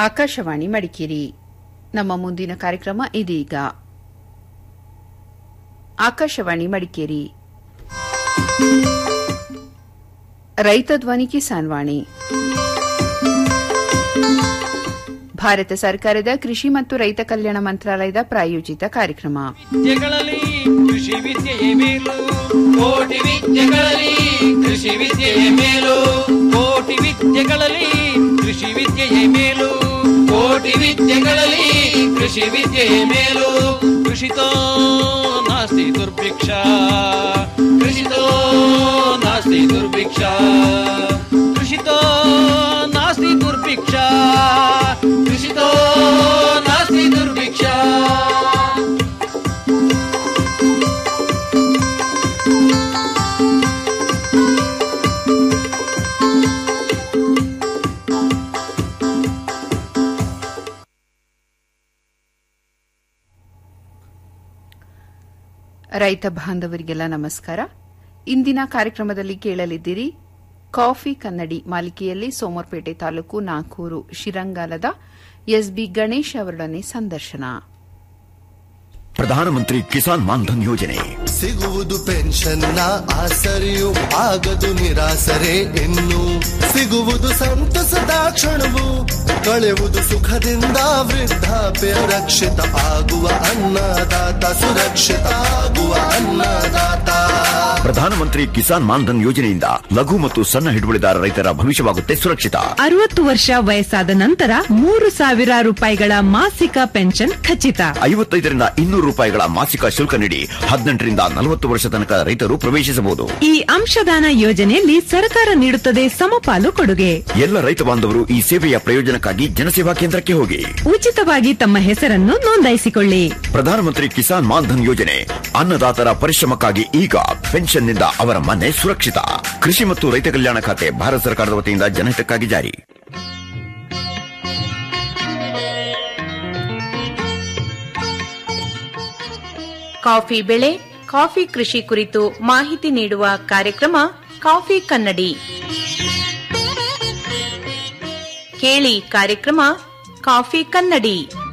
ಆಕಾಶವಾಣಿ ಮಡಿಕೇರಿ ನಮ್ಮ ಮುಂದಿನ ಕಾರ್ಯಕ್ರಮ ಇದೀಗ ಆಕಾಶವಾಣಿ ಮಡಿಕೇರಿ ರೈತ ಧ್ವನಿ ಕಿಸಾನ್ ವಾಣಿ ಭಾರತ ಸರ್ಕಾರದ ಕೃಷಿ ಮತ್ತು ರೈತ ಕಲ್ಯಾಣ ಮಂತ್ರಾಲಯದ ಪ್ರಾಯೋಜಿತ ಕಾರ್ಯಕ್ರಮ ವಿದ್ಯೆಗಳಲ್ಲಿ ಕೃಷಿ ವಿದ್ಯೆಯೇ ಮೇಲು ಕೋಟಿ ವಿದ್ಯೆಗಳಲ್ಲಿ ಕೃಷಿ ವಿದ್ಯೆಯೇ ಮೇಲು ಕೋಟಿ ವಿದ್ಯೆಗಳಲ್ಲಿ ಕೃಷಿ ವಿದ್ಯೆಯೇ ಮೇಲು ಕೋಟಿ ವಿದ್ಯೆಗಳಲ್ಲಿ ಕೃಷಿ ವಿದ್ಯೆಯೇ ಮೇಲು ಕೃಷಿತೋ ನಾಸ್ತಿ ದುರ್ಭಿಕ್ಷ ಕೃಷಿತೋ ನಾಸ್ತಿ ದುರ್ಭಿಕ್ಷ ಕೃಷಿತೋ ನಾಸ್ತಿ ದುರ್ಭಿಕ್ಷ ಕೃಷಿತೋ ನಾಸ್ತಿ ದುರ್ಭಿಕ್ಷ ರೈತ ಬಾಂಧವರಿಗೆಲ್ಲ ನಮಸ್ಕಾರ ಇಂದಿನ ಕಾರ್ಯಕ್ರಮದಲ್ಲಿ ಕೇಳಲಿದ್ದೀರಿ ಕಾಫಿ ಕನ್ನಡಿ ಮಾಲಿಕೆಯಲ್ಲಿ ಸೋಮರ್ಪೇಟೆ ತಾಲೂಕು ನಾಕೂರು ಶಿರಂಗಾಲದ ಎಸ್ಬಿ ಗಣೇಶ್ ಅವರೊಡನೆ ಸಂದರ್ಶನ ಪ್ರಧಾನಮಂತ್ರಿ ಕಿಸಾನ್ ಮಾನ್ಧನ್ ಯೋಜನೆ ಸಿಗುವುದು ಪೆನ್ಷನ್ನ ಆಸರೆಯು ಆಗದು ನಿರಾಸರೆ ಇನ್ನು ಸಿಗುವುದು ಸಂತಸದ ಕ್ಷಣವು ಕಳೆಯುವುದು ಸುಖದಿಂದ ವೃದ್ಧಾಪ್ಯ ರಕ್ಷಿತ ಆಗುವ ಅನ್ನದಾತ ಸುರಕ್ಷಿತ ಆಗುವ ಅನ್ನದಾತ ಪ್ರಧಾನಮಂತ್ರಿ ಕಿಸಾನ್ ಮಾನ್ಧನ್ ಯೋಜನೆಯಿಂದ ಲಘು ಮತ್ತು ಸಣ್ಣ ಹಿಡುವಳಿದಾರ ರೈತರ ಭವಿಷ್ಯವಾಗುತ್ತೆ ಸುರಕ್ಷಿತ ಅರವತ್ತು ವರ್ಷ ವಯಸ್ಸಾದ ನಂತರ ಮೂರು ಸಾವಿರ ರೂಪಾಯಿಗಳ ಮಾಸಿಕ ಪೆನ್ಷನ್ ಖಚಿತ ಐವತ್ತೈದರಿಂದ ಇನ್ನೂರು ರೂಪಾಯಿಗಳ ಮಾಸಿಕ ಶುಲ್ಕ ನೀಡಿ ಹದಿನೆಂಟರಿಂದ ನಲವತ್ತು ವರ್ಷ ತನಕ ರೈತರು ಪ್ರವೇಶಿಸಬಹುದು ಈ ಅಂಶದಾನ ಯೋಜನೆಯಲ್ಲಿ ಸರ್ಕಾರ ನೀಡುತ್ತದೆ ಸಮಪಾಲು ಕೊಡುಗೆ ಎಲ್ಲ ರೈತ ಬಾಂಧವರು ಈ ಸೇವೆಯ ಪ್ರಯೋಜನಕ್ಕಾಗಿ ಜನಸೇವಾ ಕೇಂದ್ರಕ್ಕೆ ಹೋಗಿ ಉಚಿತವಾಗಿ ತಮ್ಮ ಹೆಸರನ್ನು ನೋಂದಾಯಿಸಿಕೊಳ್ಳಿ ಪ್ರಧಾನಮಂತ್ರಿ ಕಿಸಾನ್ ಮಾನ್ಧನ್ ಯೋಜನೆ ಅನ್ನದಾತರ ಪರಿಶ್ರಮಕ್ಕಾಗಿ ಈಗ ಪೆನ್ಷನ್ನಿಂದ ಅವರ ಮನೆ ಸುರಕ್ಷಿತ ಕೃಷಿ ಮತ್ತು ರೈತ ಕಲ್ಯಾಣ ಖಾತೆ ಭಾರತ ಸರ್ಕಾರದ ವತಿಯಿಂದ ಜನಹಿತಕ್ಕಾಗಿ ಜಾರಿ ಕಾಫಿ ಬೆಳೆ ಕಾಫಿ ಕೃಷಿ ಕುರಿತು ಮಾಹಿತಿ ನೀಡುವ ಕಾರ್ಯಕ್ರಮ ಕಾಫಿ ಕನ್ನಡಿ ಕೇಳಿ ಕಾರ್ಯಕ್ರಮ ಕಾಫಿ ಕನ್ನಡಿ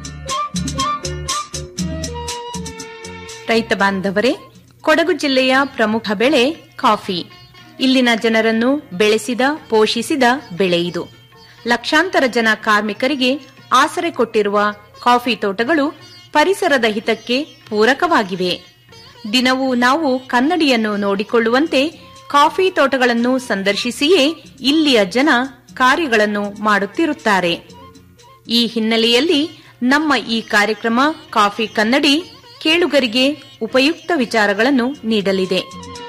ರೈತ ಬಾಂಧವರೇ ಕೊಡಗು ಜಿಲ್ಲೆಯ ಪ್ರಮುಖ ಬೆಳೆ ಕಾಫಿ ಇಲ್ಲಿನ ಜನರನ್ನು ಬೆಳೆಸಿದ ಪೋಷಿಸಿದ ಬೆಳೆ ಇದು ಲಕ್ಷಾಂತರ ಜನ ಕಾರ್ಮಿಕರಿಗೆ ಆಸರೆ ಕೊಟ್ಟಿರುವ ಕಾಫಿ ತೋಟಗಳು ಪರಿಸರದ ಹಿತಕ್ಕೆ ಪೂರಕವಾಗಿವೆ ದಿನವೂ ನಾವು ಕನ್ನಡಿಯನ್ನು ನೋಡಿಕೊಳ್ಳುವಂತೆ ಕಾಫಿ ತೋಟಗಳನ್ನು ಸಂದರ್ಶಿಸಿಯೇ ಇಲ್ಲಿಯ ಜನ ಕಾರ್ಯಗಳನ್ನು ಮಾಡುತ್ತಿರುತ್ತಾರೆ ಈ ಹಿನ್ನೆಲೆಯಲ್ಲಿ ನಮ್ಮ ಈ ಕಾರ್ಯಕ್ರಮ ಕಾಫಿ ಕನ್ನಡಿ ಕೇಳುಗರಿಗೆ ಉಪಯುಕ್ತ ವಿಚಾರಗಳನ್ನು ನೀಡಲಿದೆ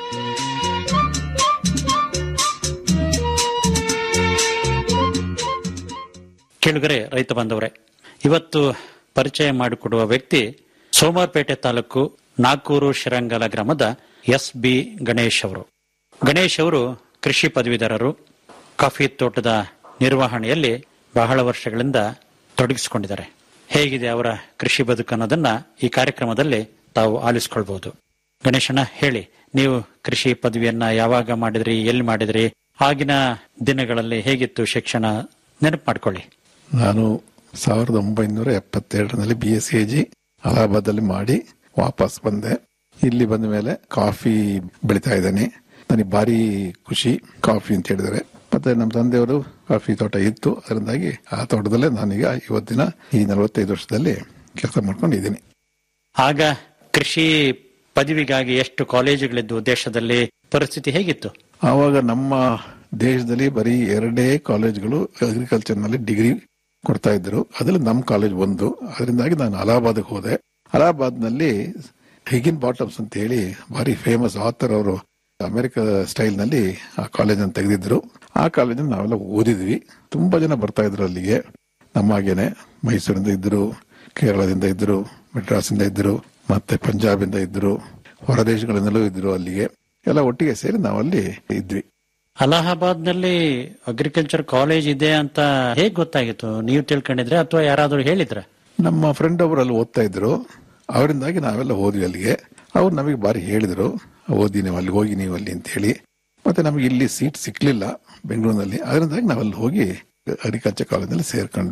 ಕೇಳುಗರೆ ರೈತ ಬಾಂಧವರೇ ಇವತ್ತು ಪರಿಚಯ ಮಾಡಿಕೊಡುವ ವ್ಯಕ್ತಿ ಸೋಮವಾರಪೇಟೆ ತಾಲೂಕು ನಾಗೂರು ಶಿರಂಗಲ ಗ್ರಾಮದ ಎಸ್ ಬಿ ಗಣೇಶ್ ಅವರು ಗಣೇಶ್ ಅವರು ಕೃಷಿ ಪದವೀಧರರು ಕಾಫಿ ತೋಟದ ನಿರ್ವಹಣೆಯಲ್ಲಿ ಬಹಳ ವರ್ಷಗಳಿಂದ ತೊಡಗಿಸಿಕೊಂಡಿದ್ದಾರೆ ಹೇಗಿದೆ ಅವರ ಕೃಷಿ ಬದುಕು ಅನ್ನೋದನ್ನ ಈ ಕಾರ್ಯಕ್ರಮದಲ್ಲಿ ತಾವು ಆಲಿಸ್ಕೊಳ್ಬಹುದು ಗಣೇಶನ ಹೇಳಿ ನೀವು ಕೃಷಿ ಪದವಿಯನ್ನ ಯಾವಾಗ ಮಾಡಿದ್ರಿ ಎಲ್ಲಿ ಮಾಡಿದ್ರಿ ಆಗಿನ ದಿನಗಳಲ್ಲಿ ಹೇಗಿತ್ತು ಶಿಕ್ಷಣ ನೆನಪು ಮಾಡ್ಕೊಳ್ಳಿ ನಾನು ಸಾವಿರದ ಒಂಬೈನೂರ ಎಪ್ಪತ್ತೆರಡರಲ್ಲಿ ಬಿ ಎಸ್ ಸಿ ಜಿ ಅಲಹಾಬಾದಲ್ಲಿ ಮಾಡಿ ವಾಪಸ್ ಬಂದೆ ಇಲ್ಲಿ ಬಂದ ಮೇಲೆ ಕಾಫಿ ಬೆಳಿತಾ ಇದ್ದೇನೆ ನನಗೆ ಭಾರಿ ಖುಷಿ ಕಾಫಿ ಅಂತ ಹೇಳಿದರೆ ಮತ್ತೆ ನಮ್ಮ ತಂದೆಯವರು ಕಾಫಿ ತೋಟ ಇತ್ತು ಅದರಿಂದಾಗಿ ಆ ತೋಟದಲ್ಲೇ ನಾನೀಗ ಇವತ್ತಿನ ಈ ನಲವತ್ತೈದು ವರ್ಷದಲ್ಲಿ ಕೆಲಸ ಮಾಡ್ಕೊಂಡಿದ್ದೀನಿ ಆಗ ಕೃಷಿ ಪದವಿಗಾಗಿ ಎಷ್ಟು ಕಾಲೇಜುಗಳಿದ್ದು ದೇಶದಲ್ಲಿ ಪರಿಸ್ಥಿತಿ ಹೇಗಿತ್ತು ಆವಾಗ ನಮ್ಮ ದೇಶದಲ್ಲಿ ಬರೀ ಎರಡೇ ಕಾಲೇಜ್ಗಳು ಅಗ್ರಿಕಲ್ಚರ್ ನಲ್ಲಿ ಡಿಗ್ರಿ ಕೊಡ್ತಾ ಇದ್ರು ಅದ್ರಲ್ಲಿ ನಮ್ಮ ಕಾಲೇಜ್ ಒಂದು ಅದರಿಂದಾಗಿ ನಾನು ಅಲಹಾಬಾದ್ಗೆ ಹೋದೆ ಅಲಹಾಬಾದ್ ನಲ್ಲಿ ಹಿಗಿನ್ ಬಾಟಮ್ಸ್ ಅಂತ ಹೇಳಿ ಭಾರಿ ಫೇಮಸ್ ಆಥರ್ ಅವರು ಅಮೆರಿಕ ಸ್ಟೈಲ್ ನಲ್ಲಿ ಆ ಕಾಲೇಜ್ ಅನ್ನು ತೆಗೆದಿದ್ರು ಆ ಕಾಲೇಜಲ್ಲಿ ನಾವೆಲ್ಲ ಓದಿದ್ವಿ ತುಂಬಾ ಜನ ಬರ್ತಾ ಇದ್ರು ಅಲ್ಲಿಗೆ ನಮ್ಮ ಹಾಗೇನೆ ಮೈಸೂರಿಂದ ಇದ್ರು ಕೇರಳದಿಂದ ಇದ್ರು ಮೆಡ್ರಾಸಿಂದ ಇದ್ರು ಮತ್ತೆ ಪಂಜಾಬಿಂದ ಇದ್ರು ಹೊರದೇಶಗಳಿಂದಲೂ ಇದ್ರು ಅಲ್ಲಿಗೆ ಎಲ್ಲ ಒಟ್ಟಿಗೆ ಸೇರಿ ನಾವಲ್ಲಿ ಇದ್ವಿ ಅಲಹಾಬಾದ್ ನಲ್ಲಿ ಅಗ್ರಿಕಲ್ಚರ್ ಕಾಲೇಜ್ ಇದೆ ಅಂತ ಹೇಗ್ ಗೊತ್ತಾಗಿತ್ತು ನೀವು ತಿಳ್ಕೊಂಡಿದ್ರೆ ಅಥವಾ ಯಾರಾದ್ರೂ ಹೇಳಿದ್ರ ನಮ್ಮ ಫ್ರೆಂಡ್ ಒಬ್ರು ಅಲ್ಲಿ ಓದ್ತಾ ಇದ್ರು ಅವರಿಂದಾಗಿ ನಾವೆಲ್ಲ ಹೋದ್ವಿ ಅಲ್ಲಿಗೆ ಅವ್ರು ನಮಗೆ ಬಾರಿ ಹೇಳಿದ್ರು ಓದಿ ನೀವು ಅಲ್ಲಿ ಹೋಗಿ ನೀವು ಅಲ್ಲಿ ಅಂತ ಹೇಳಿ ಮತ್ತೆ ನಮಗೆ ಇಲ್ಲಿ ಸೀಟ್ ಸಿಕ್ಲಿಲ್ಲ ಬೆಂಗಳೂರಿನಲ್ಲಿ ಅದರಿಂದಾಗಿ ನಾವಲ್ಲಿ ಹೋಗಿ ಅಗ್ರಿಕಲ್ಚರ್ ಕಾಲೇಜಲ್ಲಿ ಸೇರ್ಕೊಂಡ್ವಿ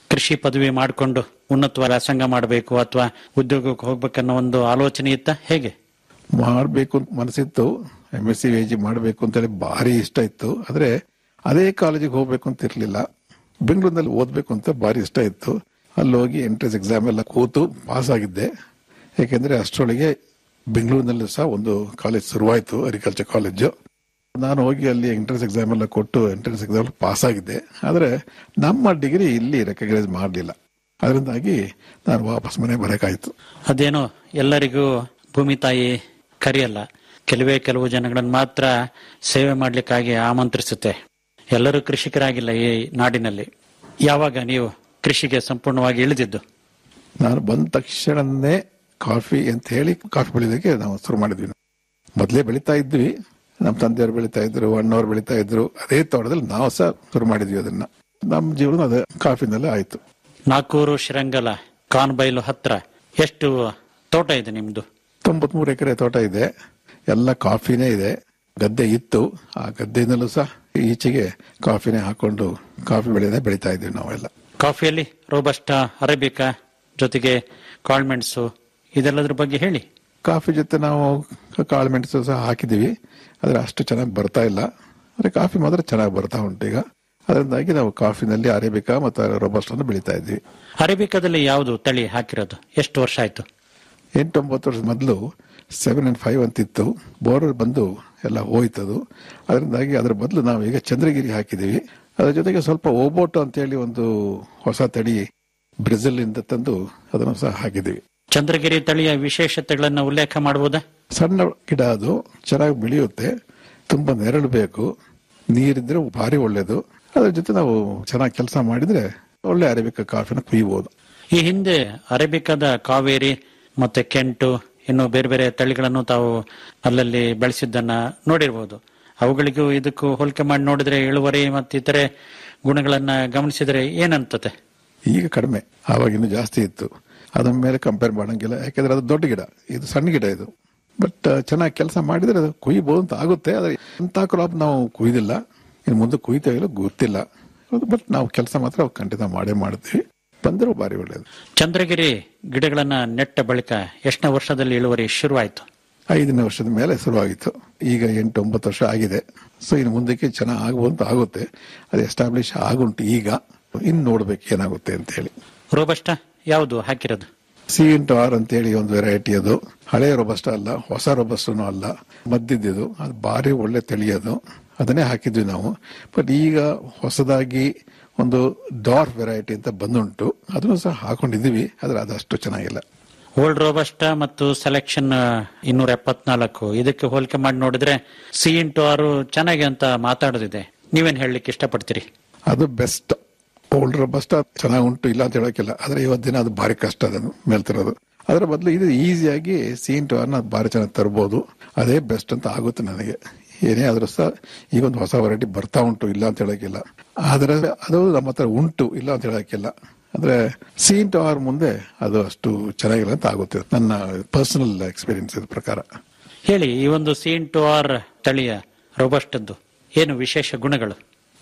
ಕೃಷಿ ಪದವಿ ಮಾಡಿಕೊಂಡು ಉನ್ನತ ವ್ಯಾಸಂಗ ಮಾಡಬೇಕು ಅಥವಾ ಉದ್ಯೋಗಕ್ಕೆ ಹೋಗ್ಬೇಕನ್ನೋ ಒಂದು ಆಲೋಚನೆ ಇತ್ತ ಹೇಗೆ ಮಾಡಬೇಕು ಅಂತ ಮನಸ್ಸಿತ್ತು ಎಂ ಎಸ್ ಸಿ ವಿ ಮಾಡಬೇಕು ಅಂತೇಳಿ ಭಾರಿ ಇಷ್ಟ ಇತ್ತು ಆದ್ರೆ ಅದೇ ಕಾಲೇಜಿಗೆ ಹೋಗ್ಬೇಕು ಅಂತ ಇರ್ಲಿಲ್ಲ ಬೆಂಗಳೂರಿನಲ್ಲಿ ಓದ್ಬೇಕು ಅಂತ ಭಾರಿ ಇಷ್ಟ ಇತ್ತು ಅಲ್ಲಿ ಹೋಗಿ ಎಂಟ್ರೆನ್ಸ್ ಎಕ್ಸಾಮ್ ಎಲ್ಲ ಕೂತು ಪಾಸ್ ಆಗಿದ್ದೆ ಯಾಕೆಂದ್ರೆ ಅಷ್ಟರೊಳಗೆ ಬೆಂಗಳೂರಿನಲ್ಲೂ ಸಹ ಒಂದು ಕಾಲೇಜ್ ಶುರುವಾಯಿತು ಅಗ್ರಿಕಲ್ಚರ್ ಕಾಲೇಜು ನಾನು ಹೋಗಿ ಅಲ್ಲಿ ಎಂಟ್ರೆನ್ಸ್ ಎಕ್ಸಾಮ್ ಎಲ್ಲ ಕೊಟ್ಟು ಎಂಟ್ರೆನ್ಸ್ ಎಕ್ಸಾಮ್ ಪಾಸ್ ಆಗಿದ್ದೆ ಆದ್ರೆ ನಮ್ಮ ಡಿಗ್ರಿ ಇಲ್ಲಿ ರೆಕಗ್ನೈಸ್ ಮಾಡಲಿಲ್ಲ ಅದರಿಂದಾಗಿ ನಾನು ವಾಪಸ್ ಮನೆ ಬರಕಾಯ್ತು ಅದೇನೋ ಎಲ್ಲರಿಗೂ ಭೂಮಿ ತಾಯಿ ಕರೆಯಲ್ಲ ಕೆಲವೇ ಕೆಲವು ಜನಗಳನ್ನು ಮಾತ್ರ ಸೇವೆ ಮಾಡ್ಲಿಕ್ಕಾಗಿ ಆಮಂತ್ರಿಸುತ್ತೆ ಎಲ್ಲರೂ ಕೃಷಿಕರಾಗಿಲ್ಲ ಈ ನಾಡಿನಲ್ಲಿ ಯಾವಾಗ ನೀವು ಕೃಷಿಗೆ ಸಂಪೂರ್ಣವಾಗಿ ಇಳಿದಿದ್ದು ನಾನು ಬಂದ ತಕ್ಷಣನೇ ಕಾಫಿ ಅಂತ ಹೇಳಿ ಕಾಫಿ ಬೆಳಿಲಿಕ್ಕೆ ನಾವು ಶುರು ಮಾಡಿದ್ವಿ ಮೊದಲೇ ಬೆಳಿತಾ ಇದ್ವಿ ನಮ್ಮ ತಂದೆಯವರು ಬೆಳಿತಾ ಇದ್ರು ಅಣ್ಣವ್ರು ಬೆಳಿತಾ ಇದ್ರು ಅದೇ ತೋಟದಲ್ಲಿ ನಾವು ಸಹ ಶುರು ಮಾಡಿದ್ವಿ ಅದನ್ನ ನಮ್ಮ ಜೀವನ ಅದೇ ಕಾಫಿನಲ್ಲೇ ಆಯ್ತು ನಾಲ್ಕೂರು ಶ್ರೀರಂಗಲ ಕಾನ್ಬೈಲು ಹತ್ರ ಎಷ್ಟು ತೋಟ ಇದೆ ನಿಮ್ದು ತೊಂಬತ್ಮೂರು ಎಕರೆ ತೋಟ ಇದೆ ಎಲ್ಲ ಕಾಫಿನೇ ಇದೆ ಗದ್ದೆ ಇತ್ತು ಆ ಗದ್ದೆನಲ್ಲೂ ಸಹ ಈಚೆಗೆ ಕಾಫಿನೇ ಹಾಕೊಂಡು ಕಾಫಿ ಬೆಳೆನೇ ಬೆಳಿತಾ ಇದ್ವಿ ನಾವೆಲ್ಲ ಕಾಫಿಯಲ್ಲಿ ರೋಬಸ್ಟಾ ಅರೇಬಿಕಾ ಜೊತೆಗೆ ಕಾಳ್ಮೆಣಸು ಇದೆಲ್ಲದ್ರ ಬಗ್ಗೆ ಹೇಳಿ ಕಾಫಿ ಜೊತೆ ನಾವು ಕಾಳು ಮೆಣಸು ಸಹ ಹಾಕಿದೀವಿ ಆದ್ರೆ ಅಷ್ಟು ಚೆನ್ನಾಗಿ ಬರ್ತಾ ಇಲ್ಲ ಆದ್ರೆ ಕಾಫಿ ಮಾತ್ರ ಚೆನ್ನಾಗಿ ಬರ್ತಾ ಉಂಟು ಈಗ ಅದರಿಂದಾಗಿ ನಾವು ಕಾಫಿನಲ್ಲಿ ಅರೇಬಿಕಾ ಮತ್ತು ರೊಬಸ್ಟ್ ಅನ್ನು ಬೆಳಿತಾ ಇದ್ವಿ ಅರೇಬಿಕಾದಲ್ಲಿ ಯಾವುದು ತಳಿ ಹಾಕಿರೋದು ಎಷ್ಟು ವರ್ಷ ಆಯ್ತು ಎಂಟೊಂಬತ್ತು ವರ್ಷದ ಮೊದಲು ಸೆವೆನ್ ಅಂಡ್ ಫೈವ್ ಅಂತಿತ್ತು ಬೋರ್ಡರ್ ಬಂದು ಎಲ್ಲ ಹೋಯ್ತದು ಅದರಿಂದಾಗಿ ಅದರ ಬದಲು ನಾವು ಈಗ ಚಂದ್ರಗಿರಿ ಹಾಕಿದೀವಿ ಅದರ ಜೊತೆಗೆ ಸ್ವಲ್ಪ ಓಬೋಟೋ ಅಂತೇಳಿ ಒಂದು ಹೊಸ ತಳಿ ಬ್ರೆಜಿಲ್ ಇಂದ ತಂದು ಅದನ್ನು ಸಹ ಹಾಕಿದ್ದೀವಿ ಚಂದ್ರಗಿರಿ ತಳಿಯ ವಿಶೇಷತೆಗಳನ್ನ ಉಲ್ಲೇಖ ಮಾಡಬಹುದಾ ಸಣ್ಣ ಗಿಡ ಅದು ಚೆನ್ನಾಗಿ ಬೆಳೆಯುತ್ತೆ ತುಂಬಾ ನೆರಳು ಬೇಕು ನೀರಿದ್ರೆ ಭಾರಿ ಒಳ್ಳೇದು ಅದ್ರ ಜೊತೆ ನಾವು ಚೆನ್ನಾಗಿ ಕೆಲಸ ಮಾಡಿದ್ರೆ ಒಳ್ಳೆ ಅರೇಬಿಕ ಕಾಫಿನ ಕುಯ್ಯಬಹುದು ಈ ಹಿಂದೆ ಅರೇಬಿಕಾದ ಕಾವೇರಿ ಮತ್ತೆ ಕೆಂಟು ಇನ್ನು ಬೇರೆ ಬೇರೆ ತಳಿಗಳನ್ನು ತಾವು ಅಲ್ಲಲ್ಲಿ ಬೆಳೆಸಿದ್ದನ್ನ ನೋಡಿರ್ಬೋದು ಅವುಗಳಿಗೂ ಇದಕ್ಕೂ ಹೋಲಿಕೆ ಮಾಡಿ ನೋಡಿದ್ರೆ ಇಳುವರಿ ಮತ್ತು ಇತರೆ ಗುಣಗಳನ್ನ ಗಮನಿಸಿದ್ರೆ ಏನಂತತೆ ಈಗ ಕಡಿಮೆ ಆವಾಗ ಇನ್ನು ಜಾಸ್ತಿ ಇತ್ತು ಅದ್ರ ಮೇಲೆ ಕಂಪೇರ್ ಮಾಡಂಗಿಲ್ಲ ಯಾಕೆಂದ್ರೆ ಅದು ದೊಡ್ಡ ಗಿಡ ಇದು ಸಣ್ಣ ಗಿಡ ಇದು ಬಟ್ ಚೆನ್ನಾಗಿ ಕೆಲಸ ಮಾಡಿದ್ರೆ ಅದು ಕುಯ್ಬೋದು ಅಂತ ಆಗುತ್ತೆ ಆದ್ರೆ ಅಂತ ಕ್ರಾಪ್ ನಾವು ಕುಯ್ದಿಲ್ಲ ಇನ್ನು ಮುಂದೆ ಕುಯ್ತೇವೆ ಇಲ್ಲ ಗೊತ್ತಿಲ್ಲ ಬಟ್ ನಾವು ಕೆಲಸ ಮಾತ್ರ ಖಂಡಿತ ಮಾಡೇ ಮಾಡ್ತೀವಿ ಬಂದರೂ ಭಾರಿ ಒಳ್ಳೇದು ಚಂದ್ರಗಿರಿ ಗಿಡಗಳನ್ನ ನೆಟ್ಟ ಬಳಿಕ ಎಷ್ಟನೇ ವರ್ಷದಲ್ಲಿ ಇಳುವರಿ ಶುರುವಾಯಿತು ಐದನೇ ವರ್ಷದ ಮೇಲೆ ಶುರುವಾಗಿತ್ತು ಈಗ ಎಂಟು ಒಂಬತ್ತು ವರ್ಷ ಆಗಿದೆ ಸೊ ಇನ್ನು ಮುಂದಕ್ಕೆ ಚೆನ್ನಾಗಿ ಆಗ್ಬೋದು ಅಂತ ಆಗುತ್ತೆ ಅದು ಎಸ್ಟಾಬ್ಲಿಷ್ ಆಗುಂಟು ಈಗ ಇನ್ನು ನೋಡ್ಬೇಕು ಏನಾಗುತ್ತೆ ಅಂತ ಹೇಳಿ ರೋಬಸ್ಟ ಯಾವುದು ಹಾಕಿರೋದು ಸಿ ಇಂಟು ಆರ್ ಅಂತೇಳಿ ಒಂದು ವೆರೈಟಿ ಅದು ಹಳೆ ರೊಬಸ್ಟ ಅಲ್ಲ ಹೊಸ ರೊಬಸ್ಟನು ಅಲ್ಲ ಮದ್ದಿದ್ದು ಅದು ಭಾರಿ ಒಳ್ಳೆ ತಿಳಿಯೋದು ಅದನ್ನೇ ಹಾಕಿದ್ವಿ ನಾವು ಬಟ್ ಈಗ ಹೊಸದಾಗಿ ಒಂದು ಡಾರ್ಫ್ ವೆರೈಟಿ ಅಂತ ಬಂದುಂಟು ಅದನ್ನು ಸಹ ಹಾಕೊಂಡಿದ್ದೀವಿ ಆದ್ರೆ ಅದಷ್ಟು ಚೆನ್ನಾಗಿಲ್ಲ ಓಲ್ಡ್ ರೋಬಸ್ಟ ಮತ್ತು ಸೆಲೆಕ್ಷನ್ ಇನ್ನೂರ ಎಪ್ಪತ್ನಾಲ್ಕು ಇದಕ್ಕೆ ಹೋಲಿಕೆ ಮಾಡಿ ನೋಡಿದ್ರೆ ಸಿ ಇಂಟು ಆರು ಚೆನ್ನಾಗಿ ಅಂತ ಮಾತಾಡೋದಿದೆ ನೀವೇನ್ ಹೇಳಲಿಕ್ಕೆ ಇಷ್ಟಪಡ್ತೀರಿ ಅದು ಬೆಸ್ಟ್ ಓಲ್ಡ್ ರೊಬಸ್ಟ ಚೆನ್ನಾಗಿ ಉಂಟು ಇಲ್ಲ ಅಂತ ಹೇಳೋಕ್ಕಿಲ್ಲ ಆದ್ರೆ ಇವತ್ತು ದಿನ ಅದು ಭಾರಿ ಕಷ್ಟ ಅದನ್ನು ಮೇಲ್ತಿರೋದು ಅದರ ಬದಲು ಇದು ಈಸಿಯಾಗಿ ಸಿ ಇಂಟು ಆರ್ನ ಭಾರಿ ಚೆನ್ನಾಗಿ ತರಬಹುದು ಅದೇ ಬೆಸ್ಟ್ ಅಂತ ಆಗುತ್ತೆ ನನಗೆ ಏನೇ ಆದ್ರೂ ಸಹ ಈಗ ಒಂದು ಹೊಸ ವೆರೈಟಿ ಬರ್ತಾ ಉಂಟು ಇಲ್ಲ ಅಂತ ಹೇಳಕ್ಕಿಲ್ಲ ಆದ್ರೆ ಅದು ನಮ್ಮ ಹತ್ರ ಉಂಟು ಇಲ್ಲ ಅಂತ ಹೇಳಕ್ಕಿಲ್ಲ ಅಂದ್ರೆ ಸಿ ಇಂಟು ಆರ್ ಮುಂದೆ ಅದು ಅಷ್ಟು ಚೆನ್ನಾಗಿಲ್ಲ ಅಂತ ಆಗುತ್ತೆ ನನ್ನ ಪರ್ಸನಲ್ ಎಕ್ಸ್ಪೀರಿಯನ್ಸ್ ಪ್ರಕಾರ ಹೇಳಿ ಈ ಒಂದು ಸಿ ಇಂಟು ಆರ್ ತಳಿಯ ರೋಬಸ್ಟದ್ದು ಏನು ವಿಶೇಷ ಗುಣಗಳು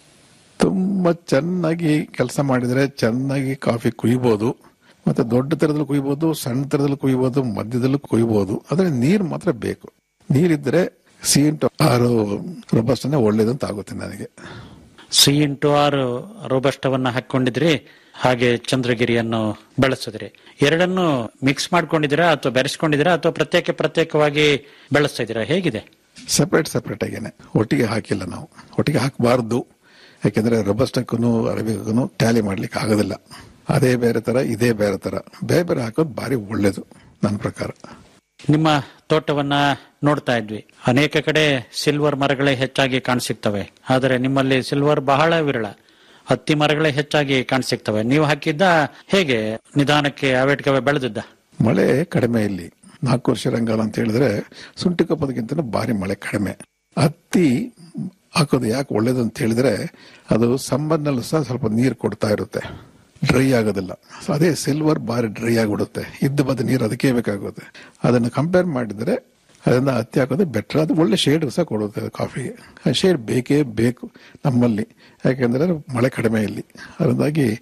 ತುಂಬಾ ಚೆನ್ನಾಗಿ ಕೆಲಸ ಮಾಡಿದ್ರೆ ಚೆನ್ನಾಗಿ ಕಾಫಿ ಕುಯ್ಬೋದು ಮತ್ತೆ ದೊಡ್ಡ ತರದಲ್ಲಿ ಕುಯ್ಬೋದು ಸಣ್ಣ ತರದಲ್ಲಿ ಕುಯ್ಬೋದು ಮಧ್ಯದಲ್ಲೂ ಕುಯ್ಬೋದು ಆದ್ರೆ ನೀರು ಮಾತ್ರ ಬೇಕು ನೀರಿದ್ರೆ ಸಿ ಇಂಟು ಆರು ರೊಬಸ್ಟನೇ ಒಳ್ಳೇದು ಅಂತ ಆಗುತ್ತೆ ನನಗೆ ಸಿ ಇಂಟು ಆರ್ ರೋಬಸ್ಟವನ್ನ ಹಾಕೊಂಡಿದ್ರಿ ಹಾಗೆ ಚಂದ್ರಗಿರಿಯನ್ನು ಬೆಳೆಸಿದ್ರಿ ಎರಡನ್ನು ಮಿಕ್ಸ್ ಮಾಡ್ಕೊಂಡಿದ್ದೀರಾ ಅಥವಾ ಬೆರೆಸ್ಕೊಂಡಿದ್ದೀರಾ ಅಥವಾ ಪ್ರತ್ಯೇಕ ಪ್ರತ್ಯೇಕವಾಗಿ ಬೆಳೆಸ್ತಾ ಇದ್ದೀರಾ ಹೇಗಿದೆ ಸೆಪರೇಟ್ ಸೆಪರೇಟ್ ಆಗೇನೆ ಒಟ್ಟಿಗೆ ಹಾಕಿಲ್ಲ ನಾವು ಒಟ್ಟಿಗೆ ಹಾಕಬಾರ್ದು ಯಾಕೆಂದ್ರೆ ರೊಬಸ್ಟಕ್ಕೂ ಅರಬಿಗೂ ಟ್ಯಾಲಿ ಮಾಡ್ಲಿಕ್ಕೆ ಆಗೋದಿಲ್ಲ ಅದೇ ಬೇರೆ ತರ ಇದೇ ಬೇರೆ ತರ ಬೇರೆ ಬೇರೆ ಹಾಕೋದು ಭಾರಿ ಒಳ್ಳೇದು ನನ್ನ ಪ್ರಕಾರ ನಿಮ್ಮ ತೋಟವನ್ನ ನೋಡ್ತಾ ಇದ್ವಿ ಅನೇಕ ಕಡೆ ಸಿಲ್ವರ್ ಮರಗಳೇ ಹೆಚ್ಚಾಗಿ ಕಾಣಸಿಗ್ತವೆ ಆದರೆ ನಿಮ್ಮಲ್ಲಿ ಸಿಲ್ವರ್ ಬಹಳ ವಿರಳ ಹತ್ತಿ ಮರಗಳೇ ಹೆಚ್ಚಾಗಿ ಕಾಣಸಿಗ್ತವೆ ನೀವು ಹಾಕಿದ್ದ ಹೇಗೆ ನಿಧಾನಕ್ಕೆ ಅವೇಟ್ಕವೆ ಬೆಳೆದಿದ್ದ ಮಳೆ ಕಡಿಮೆ ಇಲ್ಲಿ ನಾಲ್ಕು ವರ್ಷ ರಂಗಾಲ ಅಂತ ಹೇಳಿದ್ರೆ ಸುಂಟಿ ಕಪ್ಪದಕ್ಕಿಂತ ಭಾರಿ ಮಳೆ ಕಡಿಮೆ ಹತ್ತಿ ಹಾಕೋದು ಯಾಕೆ ಒಳ್ಳೇದು ಅಂತ ಹೇಳಿದ್ರೆ ಅದು ಸಮ್ಮರ್ನಲ್ಲೂ ಸಹ ಸ್ವಲ್ಪ ನೀರು ಕೊಡ್ತಾ ಇರುತ್ತೆ ಡ್ರೈ ಆಗೋದಿಲ್ಲ So ಅದೇ ಸಿಲ್ವರ್ ಬಾರಿ ಡ್ರೈ ಆಗಿಬಿಡುತ್ತೆ ಇದ್ದ ಬದ ನೀರು ಅದಕ್ಕೆ ಬೇಕಾಗುತ್ತೆ ಅದನ್ನು ಕಂಪೇರ್ ಮಾಡಿದ್ರೆ ಅದನ್ನ ಹತ್ತಿ ಹಾಕೋದು ಬೆಟರ್ ಅದು ಒಳ್ಳೆ ಶೇಡ್ ಸಹ ಕೊಡುತ್ತೆ ಕಾಫಿಗೆ ಆ ಶೇಡ್ ಬೇಕೇ ಬೇಕು ನಮ್ಮಲ್ಲಿ ಯಾಕೆಂದ್ರೆ ಮಳೆ ಕಡಿಮೆ ಇಲ್ಲಿ ಅದರಿಂದಾಗಿ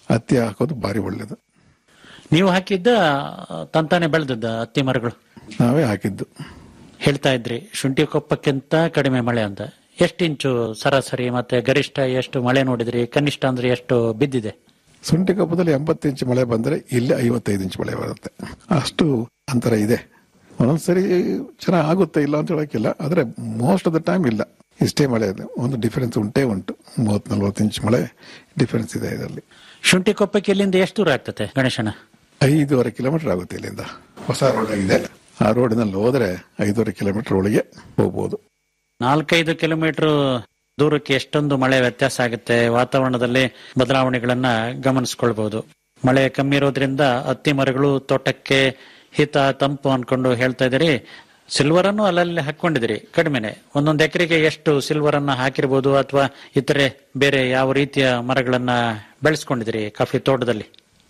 ಹತ್ತಿ ಹಾಕೋದು ಭಾರಿ ಒಳ್ಳೇದು ನೀವು ಹಾಕಿದ್ದ ತಂತಾನೆ ಬೆಳೆದದ್ದ ಹತ್ತಿ ಮರಗಳು ನಾವೇ ಹಾಕಿದ್ದು ಹೇಳ್ತಾ ಇದ್ರಿ ಶುಂಠಿ ಕೊಪ್ಪಕ್ಕಿಂತ ಕಡಿಮೆ ಮಳೆ ಅಂತ ಎಷ್ಟು ಇಂಚು ಸರಾಸರಿ ಮತ್ತೆ ಗರಿಷ್ಠ ಎಷ್ಟು ಮಳೆ ನೋಡಿದ್ರಿ ಕನಿಷ್ಠ ಅಂದ್ರೆ ಎಷ್ಟು ಬಿದ್ದಿದೆ ಶುಂಠಿ ಕಪ್ಪದಲ್ಲಿ ಎಂಬತ್ತು ಇಂಚು ಮಳೆ ಬಂದ್ರೆ ಇಲ್ಲಿ ಐವತ್ತೈದು ಇಂಚು ಮಳೆ ಬರುತ್ತೆ ಅಷ್ಟು ಅಂತರ ಇದೆ ಒಂದೊಂದ್ಸರಿ ಚೆನ್ನಾಗಿ ಆಗುತ್ತೆ ಇಲ್ಲ ಅಂತ ಹೇಳಕ್ಕಿಲ್ಲ ಆದ್ರೆ ಮೋಸ್ಟ್ ಆಫ್ ದ ಟೈಮ್ ಇಲ್ಲ ಇಷ್ಟೇ ಮಳೆ ಇದೆ ಒಂದು ಡಿಫರೆನ್ಸ್ ಉಂಟೇ ಉಂಟು ಮೂವತ್ ನಲ್ವತ್ತು ಇಂಚು ಮಳೆ ಡಿಫರೆನ್ಸ್ ಇದೆ ಇದರಲ್ಲಿ ಶುಂಠಿ ಕೊಪ್ಪಕ್ಕೆ ಇಲ್ಲಿಂದ ಎಷ್ಟು ದೂರ ಆಗ್ತದೆ ಗಣೇಶನ ಐದೂವರೆ ಕಿಲೋಮೀಟರ್ ಆಗುತ್ತೆ ಇಲ್ಲಿಂದ ಹೊಸ ರೋಡ್ ಆಗಿದೆ ಆ ರೋಡಿನಲ್ಲಿ ಹೋದ್ರೆ ಐದೂವರೆ ಕಿಲೋಮೀಟರ್ ಒಳಗೆ ಹೋಗ್ಬೋದು ನಾಲ್ಕೈದು ಕಿಲೋಮೀಟರ್ ದೂರಕ್ಕೆ ಎಷ್ಟೊಂದು ಮಳೆ ವ್ಯತ್ಯಾಸ ಆಗುತ್ತೆ ವಾತಾವರಣದಲ್ಲಿ ಬದಲಾವಣೆಗಳನ್ನ ಗಮನಿಸ್ಕೊಳ್ಬಹುದು ಮಳೆ ಕಮ್ಮಿ ಇರೋದ್ರಿಂದ ಹತ್ತಿ ಮರಗಳು ತೋಟಕ್ಕೆ ಹಿತ ತಂಪು ಅನ್ಕೊಂಡು ಹೇಳ್ತಾ ಇದ್ದೀರಿ ಸಿಲ್ವರ್ ಅನ್ನು ಅಲ್ಲಲ್ಲಿ ಹಾಕೊಂಡಿದಿರಿ ಕಡಿಮೆನೆ ಒಂದೊಂದು ಎಕರೆಗೆ ಎಷ್ಟು ಸಿಲ್ವರ್ ಅನ್ನ ಹಾಕಿರ್ಬೋದು ಅಥವಾ ಇತರೆ ಬೇರೆ ಯಾವ ರೀತಿಯ ಮರಗಳನ್ನ ಬೆಳೆಸ್ಕೊಂಡಿದಿರಿ ಕಾಫಿ ತೋಟದಲ್ಲಿ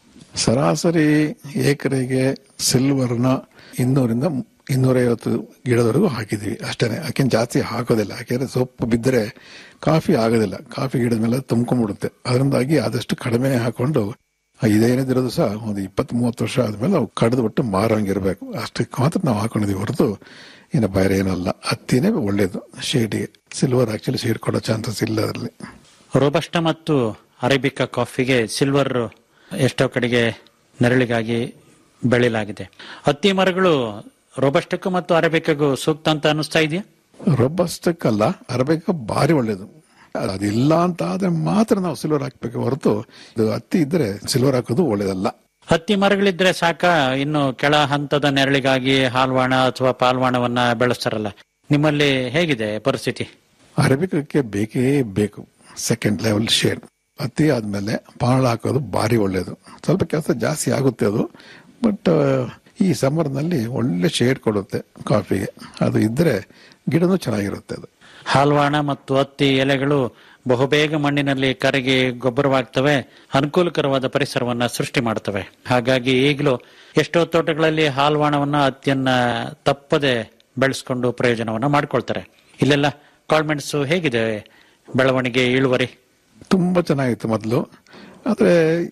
ಸರಾಸರಿ ಏಕರೆಗೆ ಸಿಲ್ವರ್ನ ಇನ್ನೂರಿಂದ ಇನ್ನೂರೈವತ್ತು ಗಿಡದವರೆಗೂ ಹಾಕಿದೀವಿ ಅಷ್ಟೇನೆ ಯಾಕೆಂದ್ರೆ ಜಾಸ್ತಿ ಹಾಕೋದಿಲ್ಲ ಯಾಕೆಂದ್ರೆ ಸೊಪ್ಪು ಬಿದ್ದರೆ ಕಾಫಿ ಆಗೋದಿಲ್ಲ ಕಾಫಿ ಗಿಡದ ಮೇಲೆ ತುಂಬ್ಕೊಂಡ್ಬಿಡುತ್ತೆ ಅದರಿಂದಾಗಿ ಆದಷ್ಟು ಕಡಿಮೆ ಹಾಕೊಂಡು ಇದೇನಿದಿರೋದು ಸಹ ಒಂದು ಇಪ್ಪತ್ತ್ ಮೂವತ್ತು ವರ್ಷ ಆದ್ಮೇಲೆ ನಾವು ಕಡ್ದು ಬಿಟ್ಟು ಮಾರಂಗಿರ್ಬೇಕು ಅಷ್ಟಕ್ಕೆ ಮಾತ್ರ ನಾವು ಹಾಕೊಂಡಿದೀವಿ ಹೊರತು ಇನ್ನು ಬೇರೆ ಏನಲ್ಲ ಹತ್ತಿನೇ ಒಳ್ಳೇದು ಶೇಡಿಗೆ ಸಿಲ್ವರ್ ಆಕ್ಚುಲಿ ಶೇಡ್ ಕೊಡೋ ಚಾನ್ಸಸ್ ಇಲ್ಲ ಅದರಲ್ಲಿ ರೋಬಸ್ಟ ಮತ್ತು ಅರೇಬಿಕಾ ಕಾಫಿಗೆ ಸಿಲ್ವರ್ ಎಷ್ಟೋ ಕಡೆಗೆ ನೆರಳಿಗಾಗಿ ಬೆಳೆಯಲಾಗಿದೆ ಹತ್ತಿ ಮರಗಳು ರೋಬಸ್ಟಕ್ಕೂ ಮತ್ತು ಅರೇಬಿಕಾಗೂ ಸೂಕ್ತ ಅಂತ ಅನಿಸ್ತಾ ಇದೆಯಾ ರೊಬ್ಬಷ್ಟಕ್ಕಲ್ಲ ಅರಬೇಕ ಭಾರಿ ಒಳ್ಳೇದು ಅದಿಲ್ಲ ಅಂತ ಆದ್ರೆ ಮಾತ್ರ ನಾವು ಸಿಲ್ವರ್ ಹಾಕ್ಬೇಕು ಹೊರತು ಇದು ಹತ್ತಿ ಇದ್ರೆ ಸಿಲ್ವರ್ ಹಾಕೋದು ಒಳ್ಳೇದಲ್ಲ ಹತ್ತಿ ಮರಗಳಿದ್ರೆ ಸಾಕ ಇನ್ನು ಕೆಳ ಹಂತದ ನೆರಳಿಗಾಗಿ ಹಾಲ್ವಾಣ ಅಥವಾ ಪಾಲ್ವಾಣವನ್ನ ಬೆಳೆಸ್ತಾರಲ್ಲ ನಿಮ್ಮಲ್ಲಿ ಹೇಗಿದೆ ಪರಿಸ್ಥಿತಿ ಅರಬಿಕಕ್ಕೆ ಬೇಕೇ ಬೇಕು ಸೆಕೆಂಡ್ ಲೆವೆಲ್ ಶೇಡ್ ಹತ್ತಿ ಆದ್ಮೇಲೆ ಪಾಳ ಹಾಕೋದು ಭಾರಿ ಒಳ್ಳೇದು ಸ್ವಲ್ಪ ಕೆಲಸ ಜಾಸ್ತಿ ಆಗುತ್ತೆ ಅದು ಬಟ್ ಈ ಸಮ್ಮರ್ ನಲ್ಲಿ ಒಳ್ಳೆ ಶೇಡ್ ಕೊಡುತ್ತೆ ಕಾಫಿಗೆ ಅದು ಇದ್ರೆ ಗಿಡನೂ ಚೆನ್ನಾಗಿರುತ್ತೆ ಅದು ಹಾಲ್ವಾಣ ಮತ್ತು ಹತ್ತಿ ಎಲೆಗಳು ಬಹುಬೇಗ ಮಣ್ಣಿನಲ್ಲಿ ಕರಗಿ ಗೊಬ್ಬರವಾಗ್ತವೆ ಅನುಕೂಲಕರವಾದ ಪರಿಸರವನ್ನ ಸೃಷ್ಟಿ ಮಾಡ್ತವೆ ಹಾಗಾಗಿ ಈಗಲೂ ಎಷ್ಟೋ ತೋಟಗಳಲ್ಲಿ ಹಾಲ್ವಾಣವನ್ನ ಹತ್ತಿಯನ್ನ ತಪ್ಪದೆ ಬೆಳೆಸ್ಕೊಂಡು ಪ್ರಯೋಜನವನ್ನ ಮಾಡ್ಕೊಳ್ತಾರೆ ಇಲ್ಲೆಲ್ಲ ಕಾಳ್ಮೆಣಸು ಹೇಗಿದೆ ಬೆಳವಣಿಗೆ ಇಳುವರಿ ತುಂಬಾ ಚೆನ್ನಾಗಿತ್ತು ಮೊದಲು ಆದ್ರೆ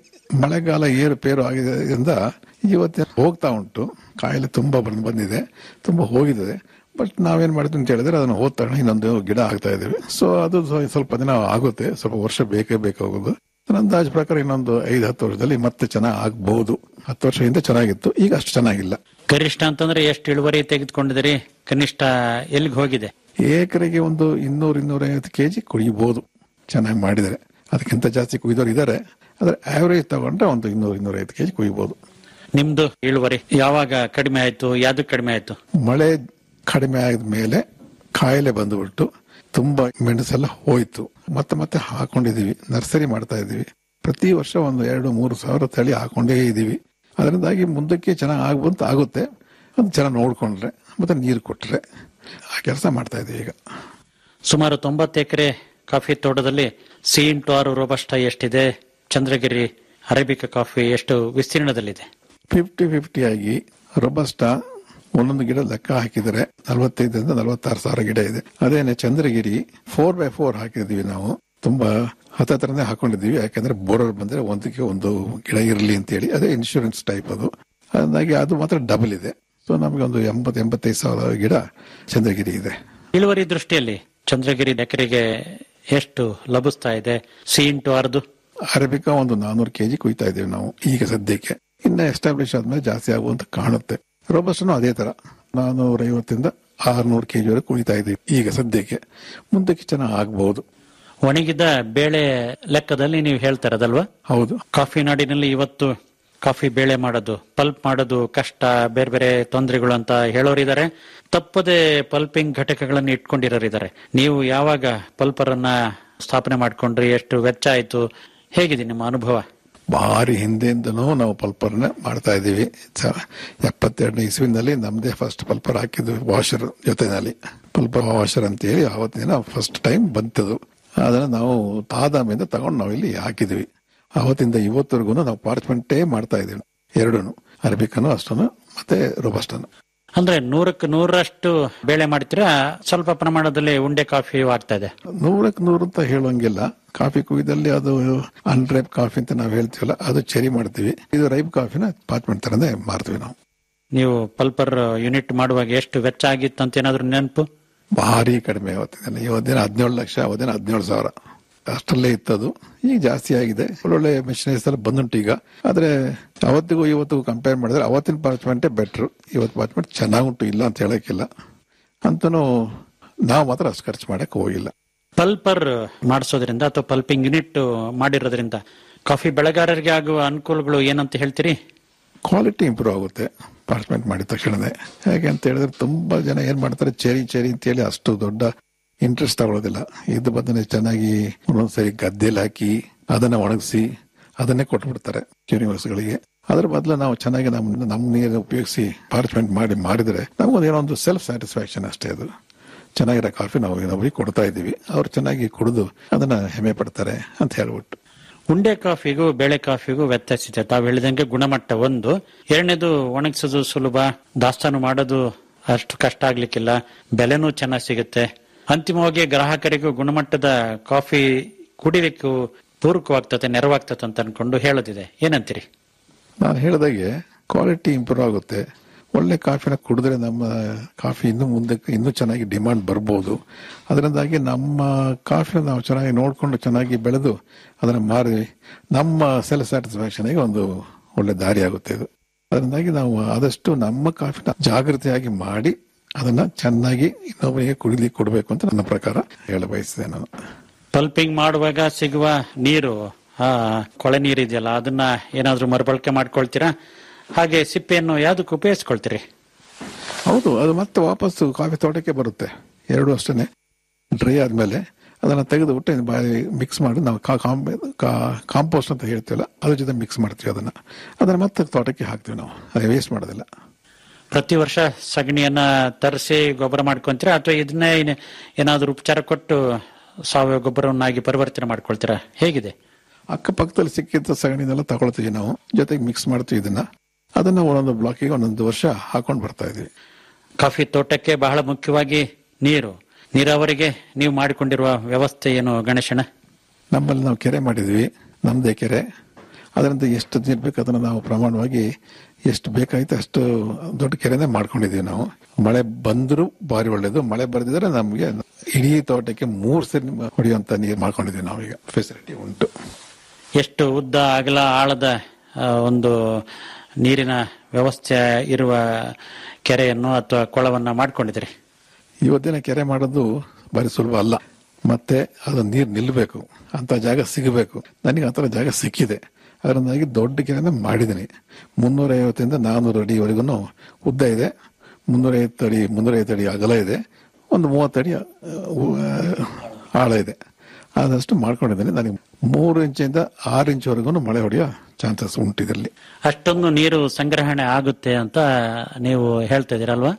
ಮಳೆಗಾಲ ಏರುಪೇರು ಆಗಿದ್ದರಿಂದ ಇವತ್ತು ಹೋಗ್ತಾ ಉಂಟು ಕಾಯಿಲೆ ತುಂಬಾ ಬಂದ್ ಬಂದಿದೆ ತುಂಬಾ ಹೋಗಿದೆ ಬಟ್ ನಾವೇನ್ ಮಾಡಿದ್ವಿ ಅಂತ ಹೇಳಿದ್ರೆ ಅದನ್ನ ಹೋದ ತಕ್ಷಣ ಇನ್ನೊಂದು ಗಿಡ ಹಾಕ್ತಾ ಇದೀವಿ ಸೊ ಅದು ಸ್ವ- ಸ್ವಲ್ಪ ದಿನ ಆಗುತ್ತೆ ಸ್ವಲ್ಪ ವರ್ಷ ಬೇಕೇ ಬೇಕಾಗೋದು ನನ್ನ ಅಂದಾಜು ಪ್ರಕಾರ ಇನ್ನೊಂದು ಐದು ಹತ್ತು ವರ್ಷದಲ್ಲಿ ಮತ್ತೆ ಚೆನ್ನಾಗಿ ಆಗ್ಬಹುದು ಹತ್ತು ವರ್ಷ ಹಿಂದೆ ಚೆನ್ನಾಗಿತ್ತು ಈಗ ಅಷ್ಟು ಚೆನ್ನಾಗಿಲ್ಲ ಗರಿಷ್ಠ ಅಂತಂದ್ರೆ ಎಷ್ಟು ಇಳುವರಿ ತೆಗೆದುಕೊಂಡಿದ್ದೀರಿ ಕನಿಷ್ಠ ಎಲ್ಲಿಗೆ ಹೋಗಿದೆ ಏಕರಿಗೆ ಒಂದು ಇನ್ನೂರು ಇನ್ನೂರೈವತ್ತು ಕೆಜಿ ಕುಯ್ಯಬಹುದು ಚೆನ್ನಾಗಿ ಮಾಡಿದರೆ ಅದಕ್ಕಿಂತ ಜಾಸ್ತಿ ಕುಯ್ದೋರು ಇದ್ದಾರೆ ಆದ್ರೆ ಆವರೇಜ್ ತಗೊಂಡ್ರೆ ಒಂದು ಇನ್ನೂರು ಇನ್ನೂರೈವತ್ತು ಕೆಜಿ ಕುಯ್ಯಬಹುದು ನಿಮ್ದು ಇಳುವರಿ ಯಾವಾಗ ಕಡಿಮೆ ಆಯ್ತು ಯಾವ್ದಕ್ ಕಡಿಮೆ ಆಯ್ತು ಮಳೆ ಕಡಿಮೆ ಆದ ಮೇಲೆ ಕಾಯಿಲೆ ಬಂದುಬಿಟ್ಟು ತುಂಬಾ ಮೆಣಸೆಲ್ಲ ಹೋಯ್ತು ಮತ್ತೆ ಮತ್ತೆ ಹಾಕೊಂಡಿದೀವಿ ನರ್ಸರಿ ಮಾಡ್ತಾ ಇದೀವಿ ಪ್ರತಿ ವರ್ಷ ಒಂದು ಎರಡು ಮೂರು ಸಾವಿರ ತಳಿ ಹಾಕೊಂಡೇ ಇದೀವಿ ಅದರಿಂದಾಗಿ ಮುಂದಕ್ಕೆ ಚೆನ್ನಾಗಿ ಆಗ್ಬಂತ ಆಗುತ್ತೆ ಅದು ಚೆನ್ನಾಗಿ ನೋಡ್ಕೊಂಡ್ರೆ ಮತ್ತೆ ನೀರು ಕೊಟ್ರೆ ಆ ಕೆಲಸ ಮಾಡ್ತಾ ಇದೀವಿ ಈಗ ಸುಮಾರು ತೊಂಬತ್ತು ಎಕರೆ ಕಾಫಿ ತೋಟದಲ್ಲಿ ಸಿ ಇಂಟು ಆರು ರೋಬಸ್ಟ ಎಷ್ಟಿದೆ ಚಂದ್ರಗಿರಿ ಅರೇಬಿಕಾ ಕಾಫಿ ಎಷ್ಟು ವಿಸ್ತೀರ್ಣದಲ್ಲಿದೆ ಫಿಫ್ಟಿ ಫಿಫ್ಟಿ ಆಗಿ ರೊಬಸ್ಟ ಒಂದೊಂದು ಗಿಡ ಲೆಕ್ಕ ಹಾಕಿದರೆ ನಲವತ್ತೈದರಿಂದ ನಲವತ್ತಾರು ಸಾವಿರ ಗಿಡ ಇದೆ ಅದೇನೆ ಚಂದ್ರಗಿರಿ ಫೋರ್ ಬೈ ಫೋರ್ ಹಾಕಿದೀವಿ ನಾವು ತುಂಬಾ ಹತ್ತತ್ರನೇ ಹಾಕೊಂಡಿದೀವಿ ಯಾಕಂದ್ರೆ ಬೋರ್ಡರ್ ಬಂದ್ರೆ ಒಂದಕ್ಕೆ ಒಂದು ಗಿಡ ಇರಲಿ ಅಂತ ಹೇಳಿ ಅದೇ ಇನ್ಶೂರೆನ್ಸ್ ಟೈಪ್ ಅದು ಹಾಗಾಗಿ ಅದು ಮಾತ್ರ ಡಬಲ್ ಇದೆ ಸೊ ನಮಗೆ ಒಂದು ಎಂಬತ್ ಎಂಬತ್ತೈದು ಸಾವಿರ ಗಿಡ ಚಂದ್ರಗಿರಿ ಇದೆ ಇಳುವರಿ ದೃಷ್ಟಿಯಲ್ಲಿ ಚಂದ್ರಗಿರಿ ಎಕರೆಗೆ ಎಷ್ಟು ಲಭಿಸ್ತಾ ಇದೆ ಸಿ ಇಂಟು ಆರ್ದು ಅರೇಬಿಕಾ ಒಂದು ನಾನೂರು ಕೆಜಿ ಕುಯ್ತಾ ಇದೀವಿ ನಾವು ಈಗ ಸದ್ಯಕ್ಕೆ ಇನ್ನ ಎಸ್ಟಾಬ್ಲಿಷ್ ಆದ್ಮೇಲೆ ಜಾಸ್ತಿ ಆಗುವಂತ ಕಾಣುತ್ತೆ ರೋಬಸ್ಟನು ಅದೇ ತರ ನಾನೂರ ಐವತ್ತಿಂದ ಆರ್ನೂರು ಕೆಜಿ ವರೆಗೆ ಕುಯ್ತಾ ಇದೀವಿ ಈಗ ಸದ್ಯಕ್ಕೆ ಮುಂದಕ್ಕೆ ಚೆನ್ನಾಗಿ ಆಗ್ಬಹುದು ಒಣಗಿದ ಬೇಳೆ ಲೆಕ್ಕದಲ್ಲಿ ನೀವು ಹೇಳ್ತಾ ಇರೋದಲ್ವಾ ಹೌದು ಕಾಫಿ ನಾಡಿನಲ್ಲಿ ಇವತ್ತು ಕಾಫಿ ಬೇಳೆ ಮಾಡೋದು ಪಲ್ಪ್ ಮಾಡೋದು ಕಷ್ಟ ಬೇರೆ ಬೇರೆ ತೊಂದರೆಗಳು ಅಂತ ಹೇಳೋರಿದ್ದಾರೆ ತಪ್ಪದೆ ಪಲ್ಪಿಂಗ್ ಘಟಕಗಳನ್ನು ಇಟ್ಕೊಂಡಿರೋರಿದ್ದಾರೆ ನೀವು ಯಾವಾಗ ಪಲ್ಪರನ್ನ ಸ್ಥಾಪನೆ ಮಾಡ್ಕೊಂಡ್ರಿ ಎಷ್ಟು ವೆಚ್ಚ ಆಯ್ತು ಹೇಗಿದೆ ನಿಮ್ಮ ಅನುಭವ ಭಾರಿ ಹಿಂದೆಯಿಂದನೂ ನಾವು ಪಲ್ಪರ್ನ ಮಾಡ್ತಾ ಇದೀವಿ ಸ- ಎಪ್ಪತ್ತೆರಡನೇ ಇಸ್ವಿನಲ್ಲಿ ನಮ್ದೇ ಫಸ್ಟ್ ಪಲ್ಪರ್ ಹಾಕಿದ್ವಿ ವಾಷರ್ ಜೊತೆನಲ್ಲಿ ಪಲ್ಪರ್ ವಾಷರ್ ಅಂತ ಹೇಳಿ ಆವತ್ತಿನ ಫಸ್ಟ್ ಟೈಮ್ ಬಂತದು ಅದನ್ನ ನಾವು ತಾದಾಮಿಂದ ತಗೊಂಡು ನಾವು ಇಲ್ಲಿ ಹಾಕಿದ್ವಿ ಆವತ್ತಿಂದ ಇವತ್ತರೆಗೂ ನಾವು ಪಾರ್ಚ್ಮೆಂಟೇ ಮಾಡ್ತಾ ಇದೀವಿ ಎರಡೂನು ಅರಬಿಕನು ಅಷ್ಟನ್ನು ಮತ್ತೆ ರೋಬಸ್ಟನು ಅಂದ್ರೆ ನೂರಕ್ಕೆ ನೂರಷ್ಟು ಬೇಳೆ ಮಾಡ್ತೀರಾ ಸ್ವಲ್ಪ ಪ್ರಮಾಣದಲ್ಲಿ ಉಂಡೆ ಕಾಫಿ ಆಗ್ತಾ ಇದೆ ನೂರಕ್ಕೆ ನೂರು ಅಂತ ಹೇಳುವಂಗಿಲ್ಲ ಕಾಫಿ ಕುಯ್ದಲ್ಲಿ ಅದು ಅನ್ರೈಪ್ ಕಾಫಿ ಅಂತ ನಾವು ಹೇಳ್ತೀವಲ್ಲ ಅದು ಚೆರಿ ಮಾಡ್ತೀವಿ ಇದು ರೈಪ್ ಕಾಫಿನ ಪಾಚ್ಮೆಂಟ್ ತರನೇ ಮಾರ್ತೀವಿ ನಾವು ನೀವು ಪಲ್ಪರ್ ಯೂನಿಟ್ ಮಾಡುವಾಗ ಎಷ್ಟು ವೆಚ್ಚ ಆಗಿತ್ತು ಅಂತ ಏನಾದ್ರು ನೆನಪು ಭಾರಿ ಕಡಿಮೆ ಅವತ್ತಿನ ಇವತ್ತಿನ ಹದಿನೇಳು ಲಕ್ಷ ಅವತ್ತಿನ ಹದಿನೇಳು ಸಾವಿರ ಅಷ್ಟರಲ್ಲೇ ಇತ್ತದು ಈಗ ಜಾಸ್ತಿ ಆಗಿದೆ ಒಳ್ಳೊಳ್ಳೆ ಮೆಷಿನರೀಸ್ ಎಲ್ಲ ಬಂದುಂಟು ಈಗ ಆದ್ರೆ ಅವತ್ತಿಗೂ ಇವತ್ತಿಗೂ ಕಂಪೇರ್ ಮಾಡಿದ್ರೆ ಅವತ್ತಿನ ಪಾರ್ಚ್ಮೆಂಟೇ ಬೆಟ್ರು ಇವತ್ತು ಪಾರ್ಚ್ಮೆಂಟ್ ಚೆನ್ನಾಗುಂಟು ಇಲ್ಲ ಅಂತ ಹೇಳಕ್ಕಿಲ್ಲ ಅಂತನೂ ನಾವು ಮಾತ್ರ ಅಷ್ಟು ಖರ್ಚು ಮಾಡಕ್ ಹೋಗಿಲ್ಲ ಪಲ್ಪರ್ ಮಾಡಿಸೋದ್ರಿಂದ ಅಥವಾ ಪಲ್ಪಿಂಗ್ ಯೂನಿಟ್ ಮಾಡಿರೋದ್ರಿಂದ ಕಾಫಿ ಬೆಳೆಗಾರರಿಗೆ ಆಗುವ ಅನುಕೂಲಗಳು ಏನಂತ ಹೇಳ್ತೀರಿ ಕ್ವಾಲಿಟಿ ಇಂಪ್ರೂವ್ ಆಗುತ್ತೆ ಪಾರ್ಚ್ಮೆಂಟ್ ಮಾಡಿದ ತಕ್ಷಣನೇ ಹೇಗೆ ಅಂತ ಹೇಳಿದ್ರೆ ತುಂಬಾ ಜನ ಏನ್ ಮಾಡ್ತಾರೆ ಚೇರಿ ಚೇರಿ ಅಂತ ಹೇಳಿ ಅಷ್ಟು ದೊಡ್ಡ ಇಂಟ್ರೆಸ್ಟ್ ತಗೊಳ್ಳೋದಿಲ್ಲ ಇದು ಬದನೆ ಚೆನ್ನಾಗಿ ಒಂದೊಂದ್ಸರಿ ಗದ್ದೆಲಿ ಹಾಕಿ ಅದನ್ನ ಒಣಗಿಸಿ ಅದನ್ನೇ ಕೊಟ್ಬಿಡ್ತಾರೆ ಯೂನಿವರ್ಸ್ಗಳಿಗೆ ಅದ್ರ ಬದಲು ನಾವು ಚೆನ್ನಾಗಿ ನಮ್ಮ ನಮ್ಮ ನೀರು ಉಪಯೋಗಿಸಿ ಪಾರ್ಚ್ಮೆಂಟ್ ಮಾಡಿ ಮಾಡಿದ್ರೆ ನಮಗೊಂದು ಏನೋ ಒಂದು ಸೆಲ್ಫ್ ಸ್ಯಾಟಿಸ್ಫ್ಯಾಕ್ಷನ್ ಅಷ್ಟೇ ಅದು ಚೆನ್ನಾಗಿರೋ ಕಾಫಿ ನಾವು ಇನ್ನೊಬ್ಬರಿಗೆ ಕೊಡ್ತಾ ಇದ್ದೀವಿ ಅವ್ರು ಚೆನ್ನಾಗಿ ಕುಡಿದು ಅದನ್ನ ಹೆಮ್ಮೆ ಪಡ್ತಾರೆ ಅಂತ ಹೇಳ್ಬಿಟ್ಟು ಉಂಡೆ ಕಾಫಿಗೂ ಬೇಳೆ ಕಾಫಿಗೂ ವ್ಯತ್ಯಾಸ ಇದೆ ತಾವು ಹೇಳಿದಂಗೆ ಗುಣಮಟ್ಟ ಒಂದು ಎರಡನೇದು ಒಣಗಿಸೋದು ಸುಲಭ ದಾಸ್ತಾನು ಮಾಡೋದು ಅಷ್ಟು ಕಷ್ಟ ಆಗ್ಲಿಕ್ಕಿಲ್ಲ ಬೆಲೆನೂ ಚೆನ್ನಾಗಿ ಸಿಗುತ್ತೆ ಅಂತಿಮವಾಗಿ ಗ್ರಾಹಕರಿಗೂ ಗುಣಮಟ್ಟದ ಕಾಫಿ ಕುಡಿಲಿಕ್ಕೂ ಪೂರಕವಾಗ್ತದೆ ನೆರವಾಗ್ತದೆ ಅಂತ ಅನ್ಕೊಂಡು ಹೇಳೋದಿದೆ ಏನಂತೀರಿ ನಾನು ಹೇಳಿದಾಗೆ ಕ್ವಾಲಿಟಿ ಇಂಪ್ರೂವ್ ಆಗುತ್ತೆ ಒಳ್ಳೆ ಕಾಫಿನ ಕುಡಿದ್ರೆ ನಮ್ಮ ಕಾಫಿ ಇನ್ನು ಮುಂದಕ್ಕೆ ಇನ್ನೂ ಚೆನ್ನಾಗಿ ಡಿಮಾಂಡ್ ಬರ್ಬೋದು ಅದರಿಂದಾಗಿ ನಮ್ಮ ಕಾಫಿನ ನಾವು ಚೆನ್ನಾಗಿ ನೋಡಿಕೊಂಡು ಚೆನ್ನಾಗಿ ಬೆಳೆದು ಅದನ್ನ ಮಾರಿ ನಮ್ಮ ಸೆಲ್ಫ್ ಸ್ಯಾಟಿಸ್ಫ್ಯಾಕ್ಷನ್ಗೆ ಒಂದು ಒಳ್ಳೆ ದಾರಿ ಆಗುತ್ತೆ ಇದು ಅದರಿಂದಾಗಿ ನಾವು ಆದಷ್ಟು ನಮ್ಮ ಕಾಫಿನ ಜಾಗೃತಿಯಾಗಿ ಮಾಡಿ ಅದನ್ನ ಚೆನ್ನಾಗಿ ಇನ್ನೊಬ್ಬರಿಗೆ ಕುಡಿಲಿಕ್ಕೆ ಕೊಡಬೇಕು ಅಂತ ನನ್ನ ಪ್ರಕಾರ ಹೇಳ ಬಯಸಿದೆ ನಾನು ಪಲ್ಪಿಂಗ್ ಮಾಡುವಾಗ ಸಿಗುವ ನೀರು ಆ ಕೊಳೆ ನೀರು ಇದೆಯಲ್ಲ ಅದನ್ನ ಏನಾದ್ರೂ ಮರುಬಳಕೆ ಮಾಡ್ಕೊಳ್ತೀರಾ ಹಾಗೆ ಸಿಪ್ಪೆಯನ್ನು ಯಾವ್ದಕ್ಕೆ ಉಪಯೋಗಿಸ್ಕೊಳ್ತೀರಿ ಹೌದು ಅದು ಮತ್ತೆ ವಾಪಸ್ಸು ಕಾಫಿ ತೋಟಕ್ಕೆ ಬರುತ್ತೆ ಎರಡು ಅಷ್ಟೇ ಡ್ರೈ ಆದ್ಮೇಲೆ ಅದನ್ನ ತೆಗೆದು ಬಿಟ್ಟು ಮಿಕ್ಸ್ ಮಾಡಿ ನಾವು ಕಾಂಪೋಸ್ಟ್ ಅಂತ ಹೇಳ್ತೀವಲ್ಲ ಅದ್ರ ಜೊತೆ ಮಿಕ್ಸ್ ಮಾಡ್ತೀವಿ ಅದನ್ನ ಅದನ್ನ ಮತ್ತೆ ತೋಟಕ್ಕೆ ಹಾಕ್ತೀವಿ ನಾವು ಅದು ವೇಸ್ಟ್ ಮಾಡೋದಿಲ್ಲ ಪ್ರತಿ ವರ್ಷ ಸಗಣಿಯನ್ನ ತರಿಸಿ ಗೊಬ್ಬರ ಮಾಡ್ಕೊಂತೀರಾ ಅಥವಾ ಇದನ್ನೇ ಏನ್- ಏನಾದ್ರೂ ಉಪಚಾರ ಕೊಟ್ಟು ಸಾವಯವ ಗೊಬ್ಬರವನ್ನಾಗಿ ಪರಿವರ್ತನೆ ಮಾಡ್ಕೊಳ್ತೀರಾ ಹೇಗಿದೆ ಅಕ್ಕಪಕ್ಕದಲ್ಲಿ ಸಿಕ್ಕಿದ್ದ ಸಗಣಿನೆಲ್ಲ ತಗೊಳ್ತೀವಿ ನಾವು ಜೊತೆಗೆ ಮಿಕ್ಸ್ ಮಾಡ್ತೀವಿ ಇದನ್ನ ಅದನ್ನ ಒಂದೊಂದು ಬ್ಲಾಕಿಗೆ ಒಂದೊಂದು ವರ್ಷ ಹಾಕೊಂಡು ಬರ್ತಾ ಇದೀವಿ ಕಾಫಿ ತೋಟಕ್ಕೆ ಬಹಳ ಮುಖ್ಯವಾಗಿ ನೀರು ನೀರಾವರಿಗೆ ನೀವು ಮಾಡಿಕೊಂಡಿರುವ ವ್ಯವಸ್ಥೆ ಏನು ಗಣೇಶನ ನಮ್ಮಲ್ಲಿ ನಾವು ಕೆರೆ ಮಾಡಿದ್ವಿ ನಮ್ದೇ ಕೆರೆ ಅದರಿಂದ ಎಷ್ಟು ನೀರು ಬೇಕು ಅದನ್ನ ನಾವು ಪ್ರಮಾಣವಾಗಿ ಎಷ್ಟು ಬೇಕಾಯ್ತು ಅಷ್ಟು ದೊಡ್ಡ ಕೆರೆನೇ ಮಾಡ್ಕೊಂಡಿದೀವಿ ನಾವು ಮಳೆ ಬಂದರೂ ಭಾರಿ ಒಳ್ಳೇದು ಮಳೆ ಬರೆದಿದ್ರೆ ನಮಗೆ ಇಡೀ ತೋಟಕ್ಕೆ ಮೂರು ಸರಿ ಹೊಡೆಯುವಂತ ನೀರು ಮಾಡ್ಕೊಂಡಿದೀವಿ ನಾವೀಗ ಫೆಸಿಲಿಟಿ ಉಂಟು ಎಷ್ಟು ಉದ್ದ ಅಗಲ ಆಳದ ಆ, ಒಂದು ನೀರಿನ ವ್ಯವಸ್ಥೆ ಇರುವ ಕೆರೆಯನ್ನು ಅಥವಾ ಕೊಳವನ್ನ ಮಾಡ್ಕೊಂಡಿದ್ದೀರಿ ಇವತ್ತಿನ ಕೆರೆ ಮಾಡೋದು ಬಾರಿ ಸುಲಭ ಅಲ್ಲ ಮತ್ತೆ ಅದು ನೀರು ನಿಲ್ಲಬೇಕು ಅಂತ ಜಾಗ ಸಿಗಬೇಕು ನನಗೆ ಆ ಥರ ಜಾಗ ಸಿಕ್ಕಿದೆ ಅದರಿಂದಾಗಿ ದೊಡ್ಡ ಕೆರೆನ ಮಾಡಿದ್ದೀನಿ ಮುನ್ನೂರ ಐವತ್ತರಿಂದ ನಾನ್ನೂರು ಅಡಿವರೆಗೂ ಉದ್ದ ಇದೆ ಮುನ್ನೂರೈವತ್ತು ಅಡಿ ಮುನ್ನೂರೈವತ್ತು ಅಡಿ ಅಗಲ ಇದೆ ಒಂದು ಮೂವತ್ತು ಅಡಿ ಆ, ಉ- ಆಳ ಇದೆ ಆದಷ್ಟು ಮಾಡ್ಕೊಂಡಿದ್ದೀನಿ ನನಗೆ ಮೂರು ಇಂಚಿಂದ ಆರು ಇಂಚ್ವರೆಗೂ ಮಳೆ ಹೊಡೆಯೋ ಚಾನ್ಸಸ್ ಉಂಟು ಇದರಲ್ಲಿ ಅಷ್ಟೊಂದು ನೀರು ಸಂಗ್ರಹಣೆ ಆಗುತ್ತೆ ಅಂತ ನೀವು ಹೇಳ್ತಾ ಇದೀರಲ್ವಾ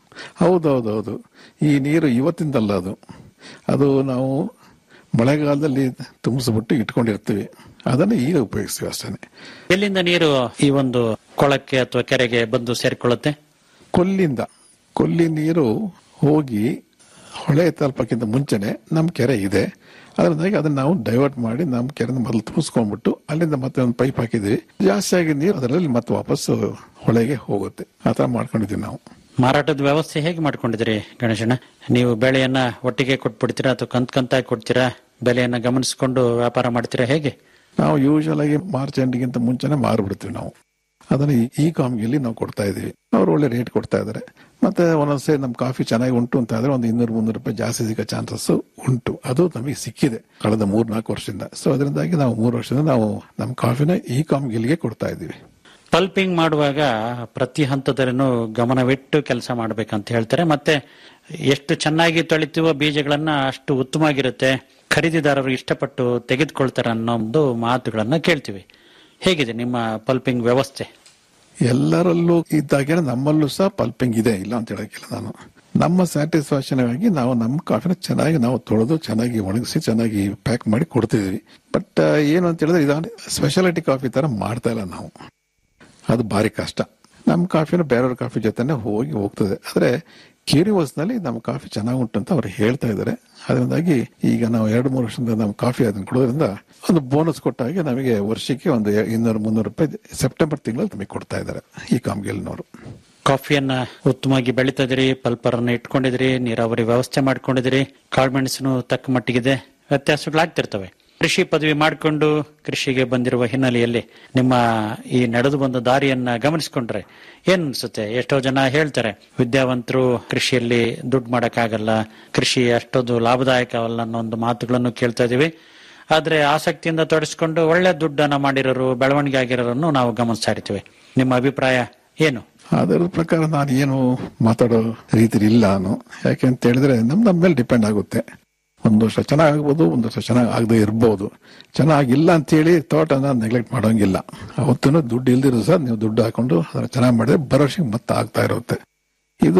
ಹೌದೌದೌದು ಈ ನೀರು ಇವತ್ತಿಂದಲ್ಲ ಅದು ಅದು ನಾವು ಮಳೆಗಾಲದಲ್ಲಿ ತುಂಬಿಸ್ಬಿಟ್ಟು ಇಟ್ಕೊಂಡಿರ್ತೀವಿ ಅದನ್ನು ಈಗ ಉಪಯೋಗಿಸ್ತೀವಿ ಅಷ್ಟೇ ಎಲ್ಲಿಂದ ನೀರು ಈ ಒಂದು ಕೊಳಕ್ಕೆ ಅಥವಾ ಕೆರೆಗೆ ಬಂದು ಸೇರಿಕೊಳ್ಳುತ್ತೆ ಕೊಲ್ಲಿಂದ ಕೊಲ್ಲಿ ನೀರು ಹೋಗಿ ಹೊಳೆ ತಲುಪಕ್ಕಿಂತ ಮುಂಚೆನೆ ನಮ್ಮ ಕೆರೆ ಇದೆ ಅದರಿಂದಾಗಿ ಅದನ್ನ ನಾವು ಡೈವರ್ಟ್ ಮಾಡಿ ನಮ್ಮ ಕೆರೆನ ಮೊದಲು ತುಂಬಿಸ್ಕೊಂಡ್ಬಿಟ್ಟು ಅಲ್ಲಿಂದ ಮತ್ತೆ ಒಂದು ಪೈಪ್ ಹಾಕಿದ್ವಿ ಜಾಸ್ತಿ ಆಗಿದ ನೀರು ಅದರಲ್ಲಿ ಮತ್ತೆ ವಾಪಸ್ ಹೊಳೆಗೆ ಹೋಗುತ್ತೆ ಆ ಥರ ಮಾಡ್ಕೊಂಡಿದ್ದೀವಿ ನಾವು ಮಾರಾಟದ ವ್ಯವಸ್ಥೆ ಹೇಗೆ ಮಾಡ್ಕೊಂಡಿದ್ದೀರಿ ಗಣೇಶಣ್ಣ ನೀವು ಬೆಳೆಯನ್ನ ಒಟ್ಟಿಗೆ ಕೊಟ್ಬಿಡ್ತೀರಾ ಅಥವಾ ಕಂತ್ ಕಂತಾಗಿ ಕೊಡ್ತೀರಾ ಬೆಲೆಯನ್ನ ಗಮನಿಸಿಕೊಂಡು ವ್ಯಾಪಾರ ಮಾಡ್ತೀರಾ ಹೇಗೆ ನಾವು ಯೂಶಲ್ ಆಗಿ ಮಾರ್ಚ್ ಎಂಡಿಗಿಂತ ಮುಂಚೆನೆ ಮಾರ್ಬಿಡ್ತೀವಿ ನಾವು ಅದನ್ನ ಈ ಕಾಮ್ಗಿಲಿ ನಾವು ಕೊಡ್ತಾ ಇದೀವಿ ಅವ್ರು ಒಳ್ಳೆ ರೇಟ್ ಕೊಡ್ತಾ ಇದಾರೆ ಮತ್ತೆ ಒಂದೊಂದ್ಸರಿ ನಮ್ ಕಾಫಿ ಚೆನ್ನಾಗಿ ಉಂಟು ಅಂತ ಆದ್ರೆ ಒಂದು ಇನ್ನೂರು ಮುನ್ನೂರು ರೂಪಾಯಿ ಜಾಸ್ತಿ ಸಿಗೋ ಚಾನ್ಸಸ್ ಉಂಟು ಅದು ನಮಗೆ ಸಿಕ್ಕಿದೆ ಕಳೆದ ಮೂರ್ ನಾಲ್ಕು ವರ್ಷದಿಂದ ಸೊ ಅದರಿಂದಾಗಿ ನಾವು ಮೂರು ವರ್ಷದಿಂದ ನಾವು ನಮ್ಮ ಕಾಫಿನ ಈ ಕಾಮ್ಗಿಲಿಗೆ ಕೊಡ್ತಾ ಇದೀವಿ ಪಲ್ಪಿಂಗ್ ಮಾಡುವಾಗ ಪ್ರತಿ ಹಂತದಲ್ಲೂ ಗಮನವಿಟ್ಟು ಕೆಲಸ ಮಾಡ್ಬೇಕಂತ ಹೇಳ್ತಾರೆ ಮತ್ತೆ ಎಷ್ಟು ಚೆನ್ನಾಗಿ ತೊಳಿತೀವೋ ಬೀಜಗಳನ್ನ ಅಷ್ಟು ಉತ್ತಮವಾಗಿರುತ್ತೆ ಖರೀದಿದಾರರು ಇಷ್ಟಪಟ್ಟು ತೆಗೆದುಕೊಳ್ತಾರೆ ಅನ್ನೋ ಒಂದು ಮಾತುಗಳನ್ನ ಕೇಳ್ತೀವಿ ಹೇಗಿದೆ ನಿಮ್ಮ ಪಲ್ಪಿಂಗ್ ವ್ಯವಸ್ಥೆ ಎಲ್ಲರಲ್ಲೂ ಇದ್ದಾಗೆ ನಮ್ಮಲ್ಲೂ ಸಹ ಪಲ್ಪಿಂಗ್ ಇದೆ ಇಲ್ಲ ಅಂತ ಹೇಳಕ್ಕಿಲ್ಲ ನಾನು ನಮ್ಮ ಸ್ಯಾಟಿಸ್ಫ್ಯಾಕ್ಷನ್ ಆಗಿ ನಾವು ನಮ್ಮ ಕಾಫಿನ ಚೆನ್ನಾಗಿ ನಾವು ತೊಳೆದು ಚೆನ್ನಾಗಿ ಒಣಗಿಸಿ ಚೆನ್ನಾಗಿ ಪ್ಯಾಕ್ ಮಾಡಿ ಕೊಡ್ತಿದೀವಿ ಬಟ್ ಏನು ಅಂತ ಹೇಳಿದ್ರೆ ಇದು ಸ್ಪೆಷಾಲಿಟಿ ಕಾಫಿ ತರ ಮಾಡ್ತಾ ಇಲ್ಲ ನಾವು ಅದು ಭಾರಿ ಕಷ್ಟ ನಮ್ಮ ಕಾಫಿನ ಬೇರೆಯವ್ರ ಕಾಫಿ ಜೊತೆನೆ ಹೋಗಿ ಹೋಗ್ತದೆ ಆದ್ರೆ ಕ್ಯೂರಿಯೋಸ್ ನಲ್ಲಿ ನಮ್ಮ ಕಾಫಿ ಚೆನ್ನಾಗಿ ಉಂಟು ಅಂತ ಅವ್ರು ಹೇಳ್ತಾ ಇದ್ದಾರೆ ಅದರಿಂದಾಗಿ ಈಗ ನಾವು ಎರಡು ಮೂರು ವರ್ಷದಿಂದ ನಮ್ಮ ಕಾಫಿ ಅದನ್ನ ಕೊಡೋದ್ರಿಂದ ಒಂದು ಬೋನಸ್ ಕೊಟ್ಟಾಗೆ ನಮಗೆ ವರ್ಷಕ್ಕೆ ಒಂದು ಇನ್ನೂರು ಮುನ್ನೂರು ರೂಪಾಯಿ ಸೆಪ್ಟೆಂಬರ್ ತಿಂಗಳಲ್ಲಿ ನಮಗೆ ಕೊಡ್ತಾ ಇದ್ದಾರೆ ಈ ಕಾಮಗೇಲಿನವರು ಕಾಫಿಯನ್ನ ಉತ್ತಮವಾಗಿ ಬೆಳೀತಾ ಇದ್ರಿ ಪಲ್ಪರನ್ನ ಇಟ್ಕೊಂಡಿದ್ರಿ ನೀರಾವರಿ ವ್ಯವಸ್ಥೆ ಮಾಡ್ಕೊಂಡಿದ್ರಿ ಕಾಳುಮೆಣಸು ತಕ್ಕ ಮಟ್ಟಿಗಿದೆ ವ್ಯತ್ಯಾಸಗಳಾಗ್ತಿರ್ತವೆ ಕೃಷಿ ಪದವಿ ಮಾಡಿಕೊಂಡು ಕೃಷಿಗೆ ಬಂದಿರುವ ಹಿನ್ನೆಲೆಯಲ್ಲಿ ನಿಮ್ಮ ಈ ನಡೆದು ಬಂದ ದಾರಿಯನ್ನ ಗಮನಿಸಿಕೊಂಡ್ರೆ ಏನ್ ಅನ್ಸುತ್ತೆ ಎಷ್ಟೋ ಜನ ಹೇಳ್ತಾರೆ ವಿದ್ಯಾವಂತರು ಕೃಷಿಯಲ್ಲಿ ದುಡ್ಡು ಮಾಡಕ್ಕಾಗಲ್ಲ ಕೃಷಿ ಅಷ್ಟೊಂದು ಲಾಭದಾಯಕವಲ್ಲ ಅನ್ನೋ ಒಂದು ಮಾತುಗಳನ್ನು ಕೇಳ್ತಾ ಇದೀವಿ ಆದ್ರೆ ಆಸಕ್ತಿಯಿಂದ ತೊಡಸ್ಕೊಂಡು ಒಳ್ಳೆ ದುಡ್ಡನ್ನ ಮಾಡಿರೋರು ಬೆಳವಣಿಗೆ ಆಗಿರೋರನ್ನು ನಾವು ಗಮನಿಸ್ತಾ ಇರ್ತೀವಿ ನಿಮ್ಮ ಅಭಿಪ್ರಾಯ ಏನು ಅದರ ಪ್ರಕಾರ ನಾನು ಏನು ಮಾತಾಡೋ ರೀತಿ ಇಲ್ಲ ನಾನು ಯಾಕೆ ಅಂತ ಹೇಳಿದ್ರೆ ನಮ್ ನಮ್ಮ ಮೇಲೆ ಡಿಪೆಂಡ್ ಆಗುತ್ತೆ ಒಂದು ವರ್ಷ ಚೆನ್ನಾಗ್ಬೋದು ಒಂದು ವರ್ಷ ಚೆನ್ನಾಗಿ ಆಗದೆ ಇರ್ಬೋದು ಚೆನ್ನಾಗಿಲ್ಲ ಅಂತೇಳಿ ತೋಟನ ನೆಗ್ಲೆಕ್ಟ್ ಮಾಡೋಂಗಿಲ್ಲ ಅವತ್ತೂ ದುಡ್ಡು ಇಲ್ದಿರೋ ಸಹ ನೀವು ದುಡ್ಡು ಹಾಕೊಂಡು ಅದನ್ನ ಚೆನ್ನಾಗಿ ಮಾಡಿದ್ರೆ ಬರೋ ವರ್ಷಕ್ಕೆ ಮತ್ತೆ ಆಗ್ತಾ ಇರುತ್ತೆ ಇದು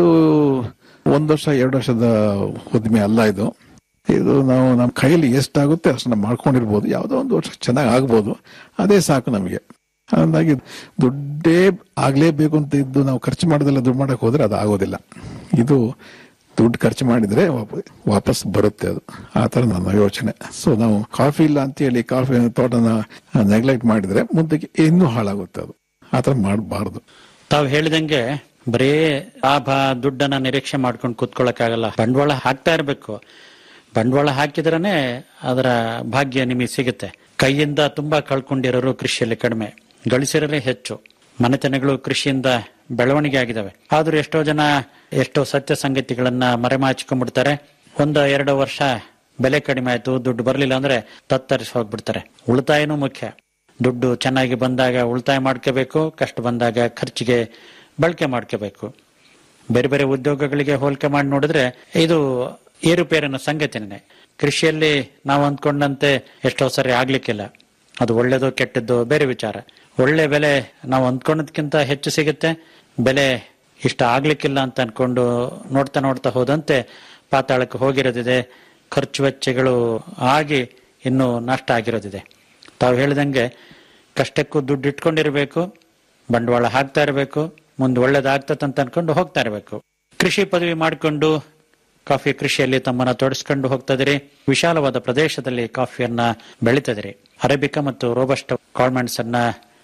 ಒಂದ್ ವರ್ಷ ಎರಡು ವರ್ಷದ ಉದ್ದಿಮೆ ಅಲ್ಲ ಇದು ಇದು ನಾವು ನಮ್ಮ ಕೈಯಲ್ಲಿ ಎಷ್ಟಾಗುತ್ತೆ ಅಷ್ಟನ್ನ ಮಾಡ್ಕೊಂಡಿರ್ಬೋದು ಯಾವುದೋ ಒಂದು ವರ್ಷ ಚೆನ್ನಾಗಿ ಆಗ್ಬೋದು ಅದೇ ಸಾಕು ನಮಗೆ ಹಾಗಾಗಿ ದುಡ್ಡೇ ಆಗ್ಲೇಬೇಕು ಅಂತ ಇದ್ದು ನಾವು ಖರ್ಚು ಮಾಡೋದೆಲ್ಲ ದುಡ್ಡು ಮಾಡಕ್ ಹೋದ್ರೆ ಅದು ಆಗೋದಿಲ್ಲ ಇದು ದುಡ್ಡು ಖರ್ಚು ಮಾಡಿದ್ರೆ ವಾಪ- ವಾಪಸ್ ಬರುತ್ತೆ ಅದು ಆ ತರ ನನ್ನ ಯೋಚನೆ ಸೊ ನಾವು ಕಾಫಿ ಇಲ್ಲ ಅಂತ ಹೇಳಿ ಕಾಫಿ ತೋಟನ ನೆಗ್ಲೆಕ್ಟ್ ಮಾಡಿದ್ರೆ ಮುಂದಕ್ಕೆ ಇನ್ನೂ ಹಾಳಾಗುತ್ತೆ ಅದು ಆ ತರ ಮಾಡಬಾರ್ದು ತಾವು ಹೇಳಿದಂಗೆ ಬರೇ ಲಾಭ ದುಡ್ಡನ್ನ ನಿರೀಕ್ಷೆ ಮಾಡ್ಕೊಂಡು ಕೂತ್ಕೊಳ್ಳಕ್ಕಾಗಲ್ಲ ಬಂಡವಾಳ ಹಾಕ್ತಾ ಇರಬೇಕು ಬಂಡವಾಳ ಹಾಕಿದ್ರೇನೆ ಅದರ ಭಾಗ್ಯ ನಿಮಗೆ ಸಿಗುತ್ತೆ ಕೈಯಿಂದ ತುಂಬಾ ಕಳ್ಕೊಂಡಿರೋರು ಕೃಷಿಯಲ್ಲಿ ಕಡಿಮೆ ಗಳಿಸಿರೋರೇ ಹೆಚ್ಚು ಮನೆತನಗಳು ಕೃಷಿಯಿಂದ ಬೆಳವಣಿಗೆ ಆಗಿದಾವೆ ಆದ್ರೂ ಎಷ್ಟೋ ಜನ ಎಷ್ಟೋ ಸತ್ಯ ಸಂಗತಿಗಳನ್ನ ಮರೆಮಾಚಿಕೊಂಡ್ಬಿಡ್ತಾರೆ ಒಂದು ಎರಡು ವರ್ಷ ಬೆಲೆ ಕಡಿಮೆ ಆಯ್ತು ದುಡ್ಡು ಬರಲಿಲ್ಲ ಅಂದ್ರೆ ತತ್ತರಿಸಿ ಹೋಗ್ಬಿಡ್ತಾರೆ ಉಳಿತಾಯನೂ ಮುಖ್ಯ ದುಡ್ಡು ಚೆನ್ನಾಗಿ ಬಂದಾಗ ಉಳಿತಾಯ ಮಾಡ್ಕೋಬೇಕು ಕಷ್ಟ ಬಂದಾಗ ಖರ್ಚಿಗೆ ಬಳಕೆ ಮಾಡ್ಕೋಬೇಕು ಬೇರೆ ಬೇರೆ ಉದ್ಯೋಗಗಳಿಗೆ ಹೋಲಿಕೆ ಮಾಡಿ ನೋಡಿದ್ರೆ ಇದು ಏರುಪೇರಿನ ಸಂಗತಿನೇ ಕೃಷಿಯಲ್ಲಿ ನಾವು ಅಂದ್ಕೊಂಡಂತೆ ಎಷ್ಟೋ ಸರಿ ಆಗ್ಲಿಕ್ಕಿಲ್ಲ ಅದು ಒಳ್ಳೇದು ಕೆಟ್ಟದ್ದು ಬೇರೆ ವಿಚಾರ ಒಳ್ಳೆ ಬೆಲೆ ನಾವು ಅಂದ್ಕೊಂಡದ್ಕಿಂತ ಹೆಚ್ಚು ಸಿಗುತ್ತೆ ಬೆಲೆ ಇಷ್ಟ ಆಗ್ಲಿಕ್ಕಿಲ್ಲ ಅಂತ ಅನ್ಕೊಂಡು ನೋಡ್ತಾ ನೋಡ್ತಾ ಹೋದಂತೆ ಪಾತಾಳಕ್ಕೆ ಹೋಗಿರೋದಿದೆ ಖರ್ಚು ವೆಚ್ಚಗಳು ಆಗಿ ಇನ್ನು ನಷ್ಟ ಆಗಿರೋದಿದೆ ತಾವು ಹೇಳಿದಂಗೆ ಕಷ್ಟಕ್ಕೂ ದುಡ್ಡು ಇಟ್ಕೊಂಡಿರ್ಬೇಕು ಬಂಡವಾಳ ಹಾಕ್ತಾ ಇರಬೇಕು ಮುಂದೆ ಒಳ್ಳೇದಾಗ್ತದೆ ಅಂತ ಅನ್ಕೊಂಡು ಹೋಗ್ತಾ ಇರಬೇಕು ಕೃಷಿ ಪದವಿ ಮಾಡಿಕೊಂಡು ಕಾಫಿ ಕೃಷಿಯಲ್ಲಿ ತಮ್ಮನ್ನ ತೊಡಸ್ಕೊಂಡು ಹೋಗ್ತಾ ಇದೀರಿ ವಿಶಾಲವಾದ ಪ್ರದೇಶದಲ್ಲಿ ಕಾಫಿಯನ್ನ ಬೆಳೀತಿದಿರಿ ಅರೇಬಿಕಾ ಮತ್ತು ರೋಬಸ್ಟ್ ಕಾಳ್ಮೆಂಟ್ಸ್ ಅನ್ನ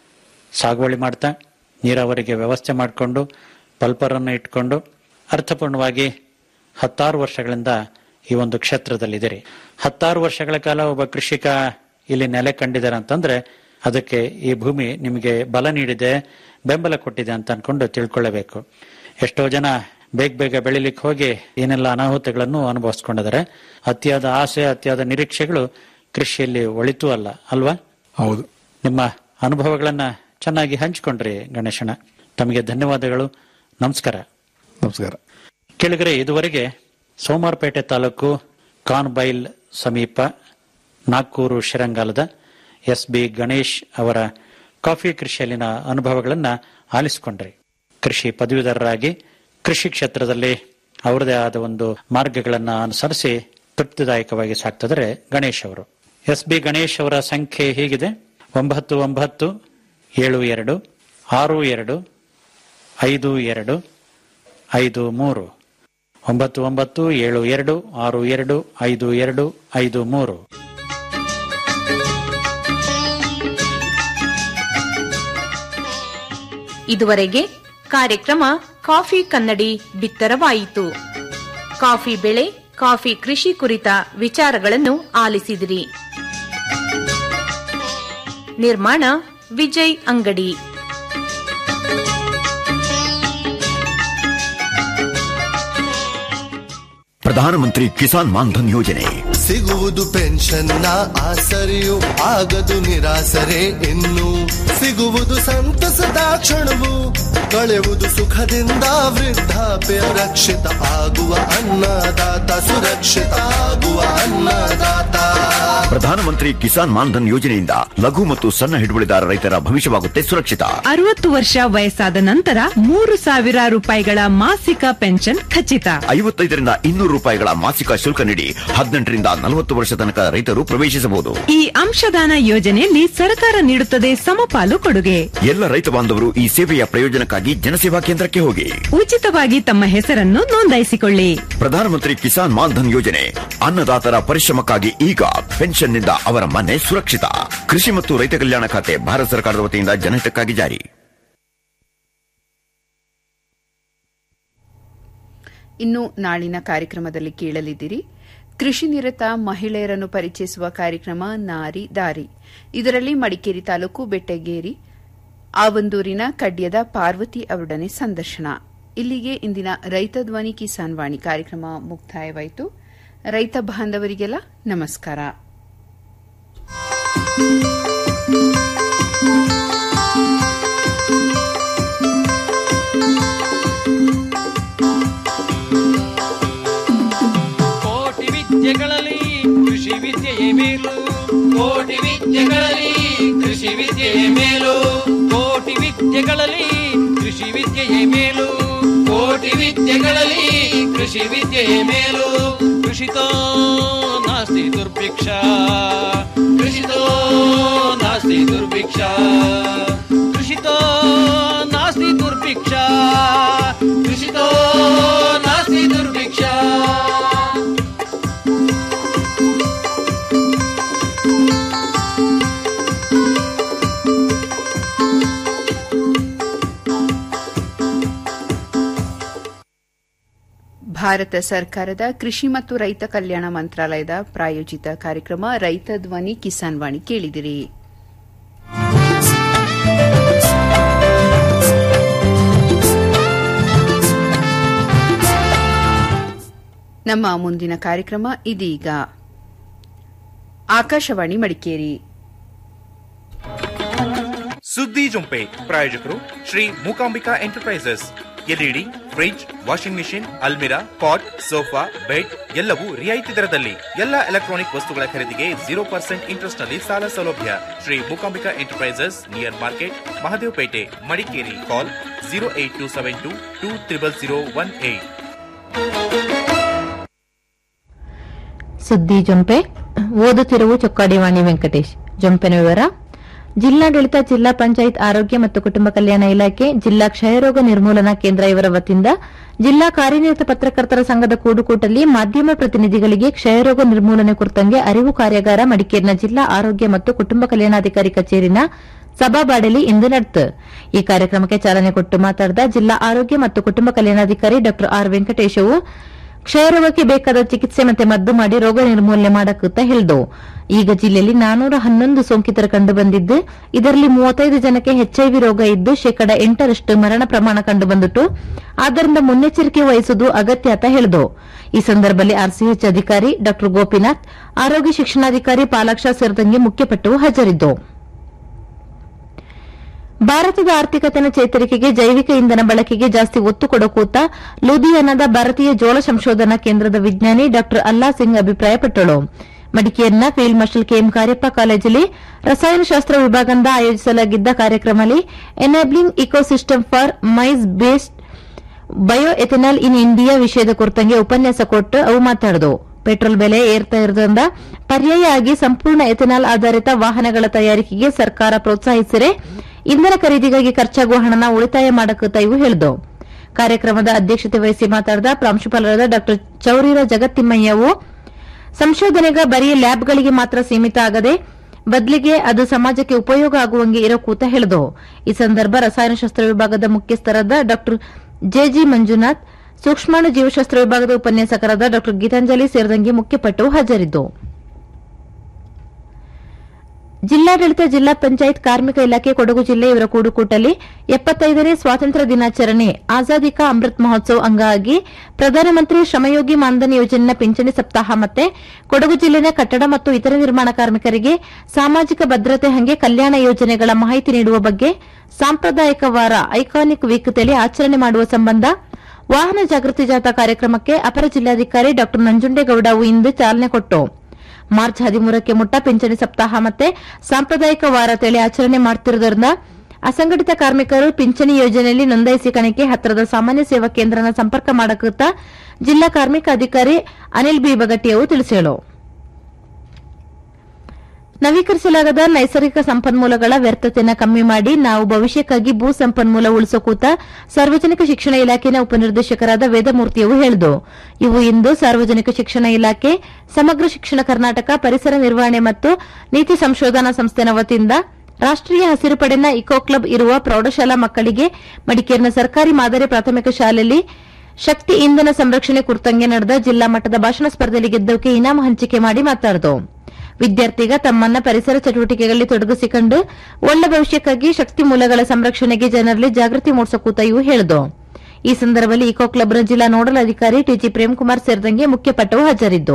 ಸಾಗುವಳಿ ಮಾಡ್ತಾ ನೀರಾವರಿಗೆ ವ್ಯವಸ್ಥೆ ಮಾಡಿಕೊಂಡು ಪಲ್ಪರನ್ನು ಇಟ್ಕೊಂಡು ಅರ್ಥಪೂರ್ಣವಾಗಿ ಹತ್ತಾರು ವರ್ಷಗಳಿಂದ ಈ ಒಂದು ಕ್ಷೇತ್ರದಲ್ಲಿದ್ದೀರಿ ಹತ್ತಾರು ವರ್ಷಗಳ ಕಾಲ ಒಬ್ಬ ಕೃಷಿಕ ಇಲ್ಲಿ ನೆಲೆ ಕಂಡಿದ್ದಾರೆ ಅಂತಂದ್ರೆ ಅದಕ್ಕೆ ಈ ಭೂಮಿ ನಿಮಗೆ ಬಲ ನೀಡಿದೆ ಬೆಂಬಲ ಕೊಟ್ಟಿದೆ ಅಂತ ಅನ್ಕೊಂಡು ತಿಳ್ಕೊಳ್ಳಬೇಕು ಎಷ್ಟೋ ಜನ ಬೇಗ ಬೇಗ ಬೆಳಿಲಿಕ್ಕೆ ಹೋಗಿ ಏನೆಲ್ಲ ಅನಾಹುತಗಳನ್ನು ಅನುಭವಿಸ್ಕೊಂಡಿದ್ದಾರೆ ಅತಿಯಾದ ಆಸೆ ಅತಿಯಾದ ನಿರೀಕ್ಷೆಗಳು ಕೃಷಿಯಲ್ಲಿ ಒಳಿತು ಅಲ್ಲ ಅಲ್ವಾ ಹೌದು ನಿಮ್ಮ ಅನುಭವಗಳನ್ನ ಚೆನ್ನಾಗಿ ಹಂಚಿಕೊಂಡ್ರಿ ಗಣೇಶನ ತಮಗೆ ಧನ್ಯವಾದಗಳು ನಮಸ್ಕಾರ ನಮಸ್ಕಾರ ಕೆಳಗರೆ ಇದುವರೆಗೆ ಸೋಮಾರ್ಪೇಟೆ ತಾಲೂಕು ಕಾನ್ಬೈಲ್ ಸಮೀಪ ನಾಗ್ಕೂರು ಶಿರಂಗಾಲದ ಎಸ್ ಬಿ ಗಣೇಶ್ ಅವರ ಕಾಫಿ ಕೃಷಿಯಲ್ಲಿನ ಅನುಭವಗಳನ್ನ ಆಲಿಸಿಕೊಂಡ್ರಿ ಕೃಷಿ ಪದವೀಧರರಾಗಿ ಕೃಷಿ ಕ್ಷೇತ್ರದಲ್ಲಿ ಅವರದೇ ಆದ ಒಂದು ಮಾರ್ಗಗಳನ್ನ ಅನುಸರಿಸಿ ತೃಪ್ತಿದಾಯಕವಾಗಿ ಸಾಕ್ತಿದ್ದಾರೆ ಗಣೇಶ್ ಅವರು ಎಸ್ ಬಿ ಗಣೇಶ್ ಅವರ ಸಂಖ್ಯೆ ಹೀಗಿದೆ ಒಂಬತ್ತು ಒಂಬತ್ತು ಏಳು ಎರಡು ಆರು ಎರಡು ಐದು ಎರಡು ಐದು ಮೂರು ಒಂಬತ್ತು ಒಂಬತ್ತು ಏಳು ಎರಡು ಆರು ಎರಡು ಐದು ಎರಡು ಐದು ಮೂರು ಇದುವರೆಗೆ ಕಾರ್ಯಕ್ರಮ ಕಾಫಿ ಕನ್ನಡಿ ಬಿತ್ತರವಾಯಿತು ಕಾಫಿ ಬೆಳೆ ಕಾಫಿ ಕೃಷಿ ಕುರಿತ ವಿಚಾರಗಳನ್ನು ಆಲಿಸಿದಿರಿ ನಿರ್ಮಾಣ ವಿಜಯ್ ಅಂಗಡಿ ಪ್ರಧಾನಮಂತ್ರಿ ಕಿಸಾನ್ ಮಾನ್ಧನ್ ಯೋಜನೆ ಸಿಗುವುದು ಪೆನ್ಷನ್ನ ಆಸರೆಯು ಆಗದು ನಿರಾಸರೆ ಇನ್ನು ಸಿಗುವುದು ಸಂತಸದ ಕ್ಷಣವು ಕಳೆಯುವುದು ಸುಖದಿಂದ ವೃದ್ಧಾಪ್ಯ ರಕ್ಷಿತ ಆಗುವ ಅನ್ನದಾತ ಸುರಕ್ಷಿತ ಆಗುವ ಅನ್ನದಾತ ಪ್ರಧಾನಮಂತ್ರಿ ಕಿಸಾನ್ ಮಾನ್ಧನ್ ಯೋಜನೆಯಿಂದ ಲಘು ಮತ್ತು ಸಣ್ಣ ಹಿಡುವಳಿದಾರ ರೈತರ ಭವಿಷ್ಯವಾಗುತ್ತೆ ಸುರಕ್ಷಿತ ಅರವತ್ತು ವರ್ಷ ವಯಸ್ಸಾದ ನಂತರ ಮೂರು ಸಾವಿರ ರೂಪಾಯಿಗಳ ಮಾಸಿಕ ಪೆನ್ಷನ್ ಖಚಿತ ಐವತ್ತೈದರಿಂದ ಇನ್ನೂರು ರೂಪಾಯಿಗಳ ಮಾಸಿಕ ಶುಲ್ಕ ನೀಡಿ ಹದಿನೆಂಟರಿಂದ ನಲವತ್ತು ವರ್ಷ ತನಕ ರೈತರು ಪ್ರವೇಶಿಸಬಹುದು ಈ ಅಂಶದಾನ ಯೋಜನೆಯಲ್ಲಿ ಸರ್ಕಾರ ನೀಡುತ್ತದೆ ಸಮಪಾಲು ಕೊಡುಗೆ ಎಲ್ಲ ರೈತ ಬಾಂಧವರು ಈ ಸೇವೆಯ ಪ್ರಯೋಜನಕ್ಕಾಗಿ ಉಚಿತವಾಗಿ ಜನಸೇವಾ ಕೇಂದ್ರಕ್ಕೆ ಹೋಗಿ ಉಚಿತವಾಗಿ ತಮ್ಮ ಹೆಸರನ್ನು ನೋಂದಾಯಿಸಿಕೊಳ್ಳಿ ಪ್ರಧಾನಮಂತ್ರಿ ಕಿಸಾನ್ ಮಾನ್ಧನ್ ಯೋಜನೆ ಅನ್ನದಾತರ ಪರಿಶ್ರಮಕ್ಕಾಗಿ ಈಗ ಪೆನ್ಷನ್ನಿಂದ ಅವರ ಮನೆ ಸುರಕ್ಷಿತ ಕೃಷಿ ಮತ್ತು ರೈತ ಕಲ್ಯಾಣ ಖಾತೆ ಭಾರತ ಸರ್ಕಾರದ ವತಿಯಿಂದ ಜನಹಿತಕ್ಕಾಗಿ ಜಾರಿ ಇನ್ನು ನಾಳಿನ ಕಾರ್ಯಕ್ರಮದಲ್ಲಿ ಕೇಳಲಿದ್ದೀರಿ ಕೃಷಿ ನಿರತ ಮಹಿಳೆಯರನ್ನು ಪರಿಚಯಿಸುವ ಕಾರ್ಯಕ್ರಮ ನಾರಿ ದಾರಿ ಇದರಲ್ಲಿ ಮಡಿಕೇರಿ ತಾಲೂಕು ಬೆಟ್ಟಗೇರಿ ಆವಂದೂರಿನ ಕಡ್ಯದ ಪಾರ್ವತಿ ಅವರೊಡನೆ ಸಂದರ್ಶನ ಇಲ್ಲಿಗೆ ಇಂದಿನ ರೈತ ಧ್ವನಿ ಕಿಸಾನ್ ವಾಣಿ ಕಾರ್ಯಕ್ರಮ ಮುಕ್ತಾಯವಾಯಿತು ರೈತ ಬಾಂಧವರಿಗೆಲ್ಲ ನಮಸ್ಕಾರ ಕೋಟಿ ವಿದ್ಯೆಗಳಲ್ಲಿ ಕೃಷಿ ವಿದ್ಯೆಯೇ ಮೇಲು ಕೋಟಿ ವಿದ್ಯೆಗಳಲ್ಲಿ ಕೃಷಿ ವಿದ್ಯೆಯೇ ಮೇಲು ಕೋಟಿ ವಿದ್ಯೆಗಳಲ್ಲಿ ಕೃಷಿ ವಿದ್ಯೆಯೇ ಮೇಲು ಕೋಟಿ ವಿದ್ಯೆಗಳಲ್ಲಿ ಕೃಷಿ ವಿದ್ಯೆಯೇ ಮೇಲು ಕೃಷಿತೋ ನಾಸ್ತಿ ದುರ್ಭಿಕ್ಷ ಕೃಷಿತೋ ನಾಸ್ತಿ ದುರ್ಭಿಕ್ಷ ಕೃಷಿತೋ ನಾಸ್ತಿ ದುರ್ಭಿಕ್ಷ ಕೃಷಿತೋ ನಾಸ್ತಿ ದುರ್ಭಿಕ್ಷ ಭಾರತ ಸರ್ಕಾರದ ಕೃಷಿ ಮತ್ತು ರೈತ ಕಲ್ಯಾಣ ಮಂತ್ರಾಲಯದ ಪ್ರಾಯೋಜಿತ ಕಾರ್ಯಕ್ರಮ ರೈತ ಧ್ವನಿ ಕಿಸಾನ್ ವಾಣಿ ಕೇಳಿದಿರಿ ನಮ್ಮ ಮುಂದಿನ ಕಾರ್ಯಕ್ರಮ ಇದೀಗ ಆಕಾಶವಾಣಿ ಮಡಿಕೇರಿ ಸುದ್ದಿ ಜೊಂಪೆ ಪ್ರಾಯೋಜಕರು Shri Mookambika enterprises LED fridge washing machine ಅಲ್ಮಿರಾ ಪಾಟ್ ಸೋಫಾ ಬೆಡ್ ಎಲ್ಲವೂ ರಿಯಾಯಿತಿ ದರದಲ್ಲಿ ಎಲ್ಲ ಎಲೆಕ್ಟ್ರಾನಿಕ್ ವಸ್ತುಗಳ ಖರೀದಿಗೆ ಜೀರೋ ಪರ್ಸೆಂಟ್ ಇಂಟ್ರೆಸ್ಟ್ ನಲ್ಲಿ ಸಾಲ ಸೌಲಭ್ಯ Shri Mookambika enterprises near market Mahadevapete Madikeri call zero eight two seven two two triple zero one eight ಸುದ್ದಿ ಜೊಂಪೆ ಓದುತ್ತಿರುವ ಚೊಕ್ಕಾಡಿವಾಣಿ ವೆಂಕಟೇಶ್ ಜೊಂಪೆನ ವಿವರ ಜಿಲ್ಲಾಡಳಿತ ಜಿಲ್ಲಾ ಪಂಚಾಯತ್ ಆರೋಗ್ಯ ಮತ್ತು ಕುಟುಂಬ ಕಲ್ಯಾಣ ಇಲಾಖೆ ಜಿಲ್ಲಾ ಕ್ಷಯರೋಗ ನಿರ್ಮೂಲನಾ ಕೇಂದ್ರ ಇವರ ವತಿಯಿಂದ ಜಿಲ್ಲಾ ಕಾರ್ಯನಿರತ ಪತ್ರಕರ್ತರ ಸಂಘದ ಕೂಡುಕೂಟಲ್ಲಿ ಮಾಧ್ಯಮ ಪ್ರತಿನಿಧಿಗಳಿಗೆ ಕ್ಷಯರೋಗ ನಿರ್ಮೂಲನೆ ಕುರಿತಂಗೆ ಅರಿವು ಕಾರ್ಯಾಗಾರ ಮಡಿಕೇರಿನ ಜಿಲ್ಲಾ ಆರೋಗ್ಯ ಮತ್ತು ಕುಟುಂಬ ಕಲ್ಯಾಣಾಧಿಕಾರಿ ಕಚೇರಿನ ಸಭಾಬಾಡಲಿ ಇಂದು ನಡೆತು ಈ ಕಾರ್ಯಕ್ರಮಕ್ಕೆ ಚಾಲನೆ ಕೊಟ್ಟು ಮಾತನಾಡಿದ ಜಿಲ್ಲಾ ಆರೋಗ್ಯ ಮತ್ತು ಕುಟುಂಬ ಕಲ್ಯಾಣಾಧಿಕಾರಿ ಡಾ ಆರ್ ವೆಂಕಟೇಶವು ಕ್ಷಯರೋಗಕ್ಕೆ ಬೇಕಾದ ಚಿಕಿತ್ಸೆ ಮತ್ತೆ ಮದ್ದು ಮಾಡಿ ರೋಗ ನಿರ್ಮೂಲನೆ ಮಾಡಕ್ಕಂತ ಹೇಳಿದು ಈಗ ಜಿಲ್ಲೆಯಲ್ಲಿ ನಾನೂರ ಹನ್ನೊಂದು ಸೋಂಕಿತರು ಕಂಡು ಬಂದಿದ್ದು ಇದರಲ್ಲಿ ಮೂವತ್ತೈದು ಜನಕ್ಕೆ ಎಚ್ಐವಿ ರೋಗ ಇದ್ದು ಶೇಕಡ ಎಂಟರಷ್ಟು ಮರಣ ಪ್ರಮಾಣ ಕಂಡು ಬಂದಿಟ್ಟು ಆದ್ದರಿಂದ ಮುನ್ನೆಚ್ಚರಿಕೆ ವಹಿಸುವುದು ಅಗತ್ಯ ಅಂತ ಹೇಳಿದು ಈ ಸಂದರ್ಭದಲ್ಲಿ ಆರ್ಸಿಎಚ್ ಅಧಿಕಾರಿ ಡಾ ಗೋಪಿನಾಥ್ ಆರೋಗ್ಯ ಶಿಕ್ಷಣಾಧಿಕಾರಿ ಪಾಲಾಕ್ಷ ಸೇರಿದಂಗೆ ಮುಖ್ಯಪಟ್ಟು ಹಾಜರಿದ್ದು ಭಾರತದ ಆರ್ಥಿಕತೆನ ಚೇತರಿಕೆಗೆ ಜೈವಿಕ ಇಂಧನ ಬಳಕೆಗೆ ಜಾಸ್ತಿ ಒತ್ತು ಕೊಡಕೂತ ಲೂಧಿಯಾನದ ಭಾರತೀಯ ಜೋಳ ಸಂಶೋಧನಾ ಕೇಂದ್ರದ ವಿಜ್ಞಾನಿ ಡಾ ಅಲ್ಲಾ ಸಿಂಗ್ ಅಭಿಪ್ರಾಯಪಟ್ಟಳು ಮಡಿಕೇರಿನ ಫೀಲ್ಡ್ ಮಾರ್ಷಲ್ ಕೆಎಂ ಕಾರ್ಯಪ್ಪ ಕಾಲೇಜಲ್ಲಿ ರಸಾಯನಶಾಸ್ತ್ರ ವಿಭಾಗದಿಂದ ಆಯೋಜಿಸಲಾಗಿದ್ದ ಕಾರ್ಯಕ್ರಮದಲ್ಲಿ enabling ecosystem for maize based bio ethanol in India ವಿಷಯದ ಕುರಿತಂಗೆ ಉಪನ್ಯಾಸ ಕೊಟ್ಟು ಅವು ಮಾತಾಡಿದವು ಪೆಟ್ರೋಲ್ ಬೆಲೆ ಏರ್ತಾ ಇರೋದ್ರಿಂದ ಪರ್ಯಾಯ ಆಗಿ ಸಂಪೂರ್ಣ ಎಥೆನಾಲ್ ಆಧಾರಿತ ವಾಹನಗಳ ತಯಾರಿಕೆಗೆ ಸರ್ಕಾರ ಪ್ರೋತ್ಸಾಹಿಸಿರೆ ಇಂಧನ ಖರೀದಿಗಾಗಿ ಖರ್ಚಾಗುವ ಹಣನ ಉಳಿತಾಯ ಮಾಡಕತ್ತ ಇವು ಹೇಳಿದವು ಕಾರ್ಯಕ್ರಮದ ಅಧ್ಯಕ್ಷತೆ ವಹಿಸಿ ಮಾತನಾಡಿದ ಪ್ರಾಂಶುಪಾಲರಾದ ಡಾ ಚೌರಿರ ಜಗತ್ತಿಮ್ಮಯ್ಯವು ಸಂಶೋಧನೆಗ ಬರೀ ಲ್ಯಾಬ್ಗಳಿಗೆ ಮಾತ್ರ ಸೀಮಿತ ಆಗದೆ ಬದಲಿಗೆ ಅದು ಸಮಾಜಕ್ಕೆ ಉಪಯೋಗ ಆಗುವಂಗೆ ಇರೋ ಕೂತ ಹೇಳಿದವು ಈ ಸಂದರ್ಭ ರಸಾಯನಶಾಸ್ತ್ರ ವಿಭಾಗದ ಮುಖ್ಯಸ್ಥರಾದ ಡಾ ಜೆಜಿ ಮಂಜುನಾಥ್ ಸೂಕ್ಷ್ಮಾಣು ಜೀವಶಾಸ್ತ್ರ ವಿಭಾಗದ ಉಪನ್ಯಾಸಕರಾದ ಡಾ ಗೀತಾಂಜಲಿ ಸೇರಿದಂಗೆ ಮುಖ್ಯಪಟ್ಟು ಹಾಜರಿದ್ದು ಜಿಲ್ಲಾಡಳಿತ ಜಿಲ್ಲಾ ಪಂಚಾಯತ್ ಕಾರ್ಮಿಕ ಇಲಾಖೆ ಕೊಡಗು ಜಿಲ್ಲೆ ಇವರ ಕೂಡುಕೂಟಲ್ಲಿ ಎಪ್ಪತ್ತೈದನೇ ಸ್ವಾತಂತ್ರ್ಯ ದಿನಾಚರಣೆ ಆಜಾದಿ ಕಾ ಅಮೃತ್ ಮಹೋತ್ಸವ ಅಂಗವಾಗಿ ಪ್ರಧಾನಮಂತ್ರಿ ಶ್ರಮಯೋಗಿ ಮಾನ್ಧನ್ ಯೋಜನೆಯ ಪಿಂಚಣಿ ಸಪ್ತಾಹ ಮತ್ತೆ ಕೊಡಗು ಜಿಲ್ಲೆನ ಕಟ್ಟಡ ಮತ್ತು ಇತರ ನಿರ್ಮಾಣ ಕಾರ್ಮಿಕರಿಗೆ ಸಾಮಾಜಿಕ ಭದ್ರತೆ ಹಂಗೆ ಕಲ್ಯಾಣ ಯೋಜನೆಗಳ ಮಾಹಿತಿ ನೀಡುವ ಬಗ್ಗೆ ಸಾಂಪ್ರದಾಯಿಕ ವಾರ ಐಕಾನಿಕ್ ವೀಕ್ ತಳಿ ಆಚರಣೆ ಮಾಡುವ ಸಂಬಂಧ ವಾಹನ ಜಾಗೃತಿ ಜಾಥಾ ಕಾರ್ಯಕ್ರಮಕ್ಕೆ ಅಪರ ಜಿಲ್ಲಾಧಿಕಾರಿ ಡಾ ನಂಜುಂಡೇಗೌಡ ಅವು ಇಂದು ಚಾಲನೆ ಕೊಟ್ಟು ಮಾರ್ಚ್ ಹದಿಮೂರಕ್ಕೆ ಮುಟ್ಟ ಪಿಂಚಣಿ ಸಪ್ತಾಹ ಮತ್ತೆ ಸಾಂಪ್ರದಾಯಿಕ ವಾರ ತಳಿ ಆಚರಣೆ ಮಾಡುತ್ತಿರುವುದರಿಂದ ಅಸಂಘಟಿತ ಕಾರ್ಮಿಕರು ಪಿಂಚಣಿ ಯೋಜನೆಯಲ್ಲಿ ನೋಂದಾಯಿಸಿಕಣಿಕೆ ಹತ್ತಿರದ ಸಾಮಾನ್ಯ ಸೇವಾ ಕೇಂದ್ರನ ಸಂಪರ್ಕ ಮಾಡಕುತ್ತ ಜಿಲ್ಲಾ ಕಾರ್ಮಿಕ ಅಧಿಕಾರಿ ಅನಿಲ್ ಬಿ ಬಗಟ್ಟಿಯವು ತಿಳಿಸಿದರು ನವೀಕರಿಸಲಾಗದ ನೈಸರ್ಗಿಕ ಸಂಪನ್ಮೂಲಗಳ ವ್ಯರ್ಥತೆಯನ್ನು ಕಮ್ಮಿ ಮಾಡಿ ನಾವು ಭವಿಷ್ಯಕ್ಕಾಗಿ ಭೂ ಸಂಪನ್ಮೂಲ ಉಳಿಸೋ ಕೂತ ಸಾರ್ವಜನಿಕ ಶಿಕ್ಷಣ ಇಲಾಖೆಯ ಉಪನಿರ್ದೇಶಕರಾದ ವೇದಮೂರ್ತಿಯವರು ಹೇಳಿದು ಇವು ಇಂದು ಸಾರ್ವಜನಿಕ ಶಿಕ್ಷಣ ಇಲಾಖೆ ಸಮಗ್ರ ಶಿಕ್ಷಣ ಕರ್ನಾಟಕ ಪರಿಸರ ನಿರ್ವಹಣೆ ಮತ್ತು ನೀತಿ ಸಂಶೋಧನಾ ಸಂಸ್ಥೆನ ವತಿಯಿಂದ ರಾಷ್ಟೀಯ ಹಸಿರು ಪಡೆನ ಇಕೋ ಕ್ಲಬ್ ಇರುವ ಪ್ರೌಢಶಾಲಾ ಮಕ್ಕಳಿಗೆ ಮಡಿಕೇರಿನ ಸರ್ಕಾರಿ ಮಾದರಿ ಪ್ರಾಥಮಿಕ ಶಾಲೆಯಲ್ಲಿ ಶಕ್ತಿ ಇಂಧನ ಸಂರಕ್ಷಣೆ ಕುರಿತಂಗೆ ನಡೆದ ಜಿಲ್ಲಾ ಮಟ್ಟದ ಭಾಷಣ ಸ್ಪರ್ಧೆಯಲ್ಲಿ ಗೆದ್ದವಕ್ಕೆ ಇನಾಮ ಹಂಚಿಕೆ ಮಾಡಿ ಮಾತಾಡಿತು ವಿದ್ಯಾರ್ಥಿಗ ತಮ್ಮನ್ನ ಪರಿಸರ ಚಟುವಟಿಕೆಗಳಲ್ಲಿ ತೊಡಗಿಸಿಕೊಂಡು ಒಳ್ಳೆ ಭವಿಷ್ಯಕ್ಕಾಗಿ ಶಕ್ತಿ ಮೂಲಗಳ ಸಂರಕ್ಷಣೆಗೆ ಜನರಲ್ಲಿ ಜಾಗೃತಿ ಮೂಡಿಸೋ ಕೂತ ಇವು ಹೇಳಿದು ಈ ಸಂದರ್ಭದಲ್ಲಿ ಇಕೋ ಕ್ಲಬ್ನ ಜಿಲ್ಲಾ ನೋಡಲ್ ಅಧಿಕಾರಿ ಟಿಜಿ ಪ್ರೇಮ್ಕುಮಾರ್ ಸೇರಿದಂಗೆ ಮುಖ್ಯ ಪಟ್ಟವು ಹಾಜರಿದ್ದು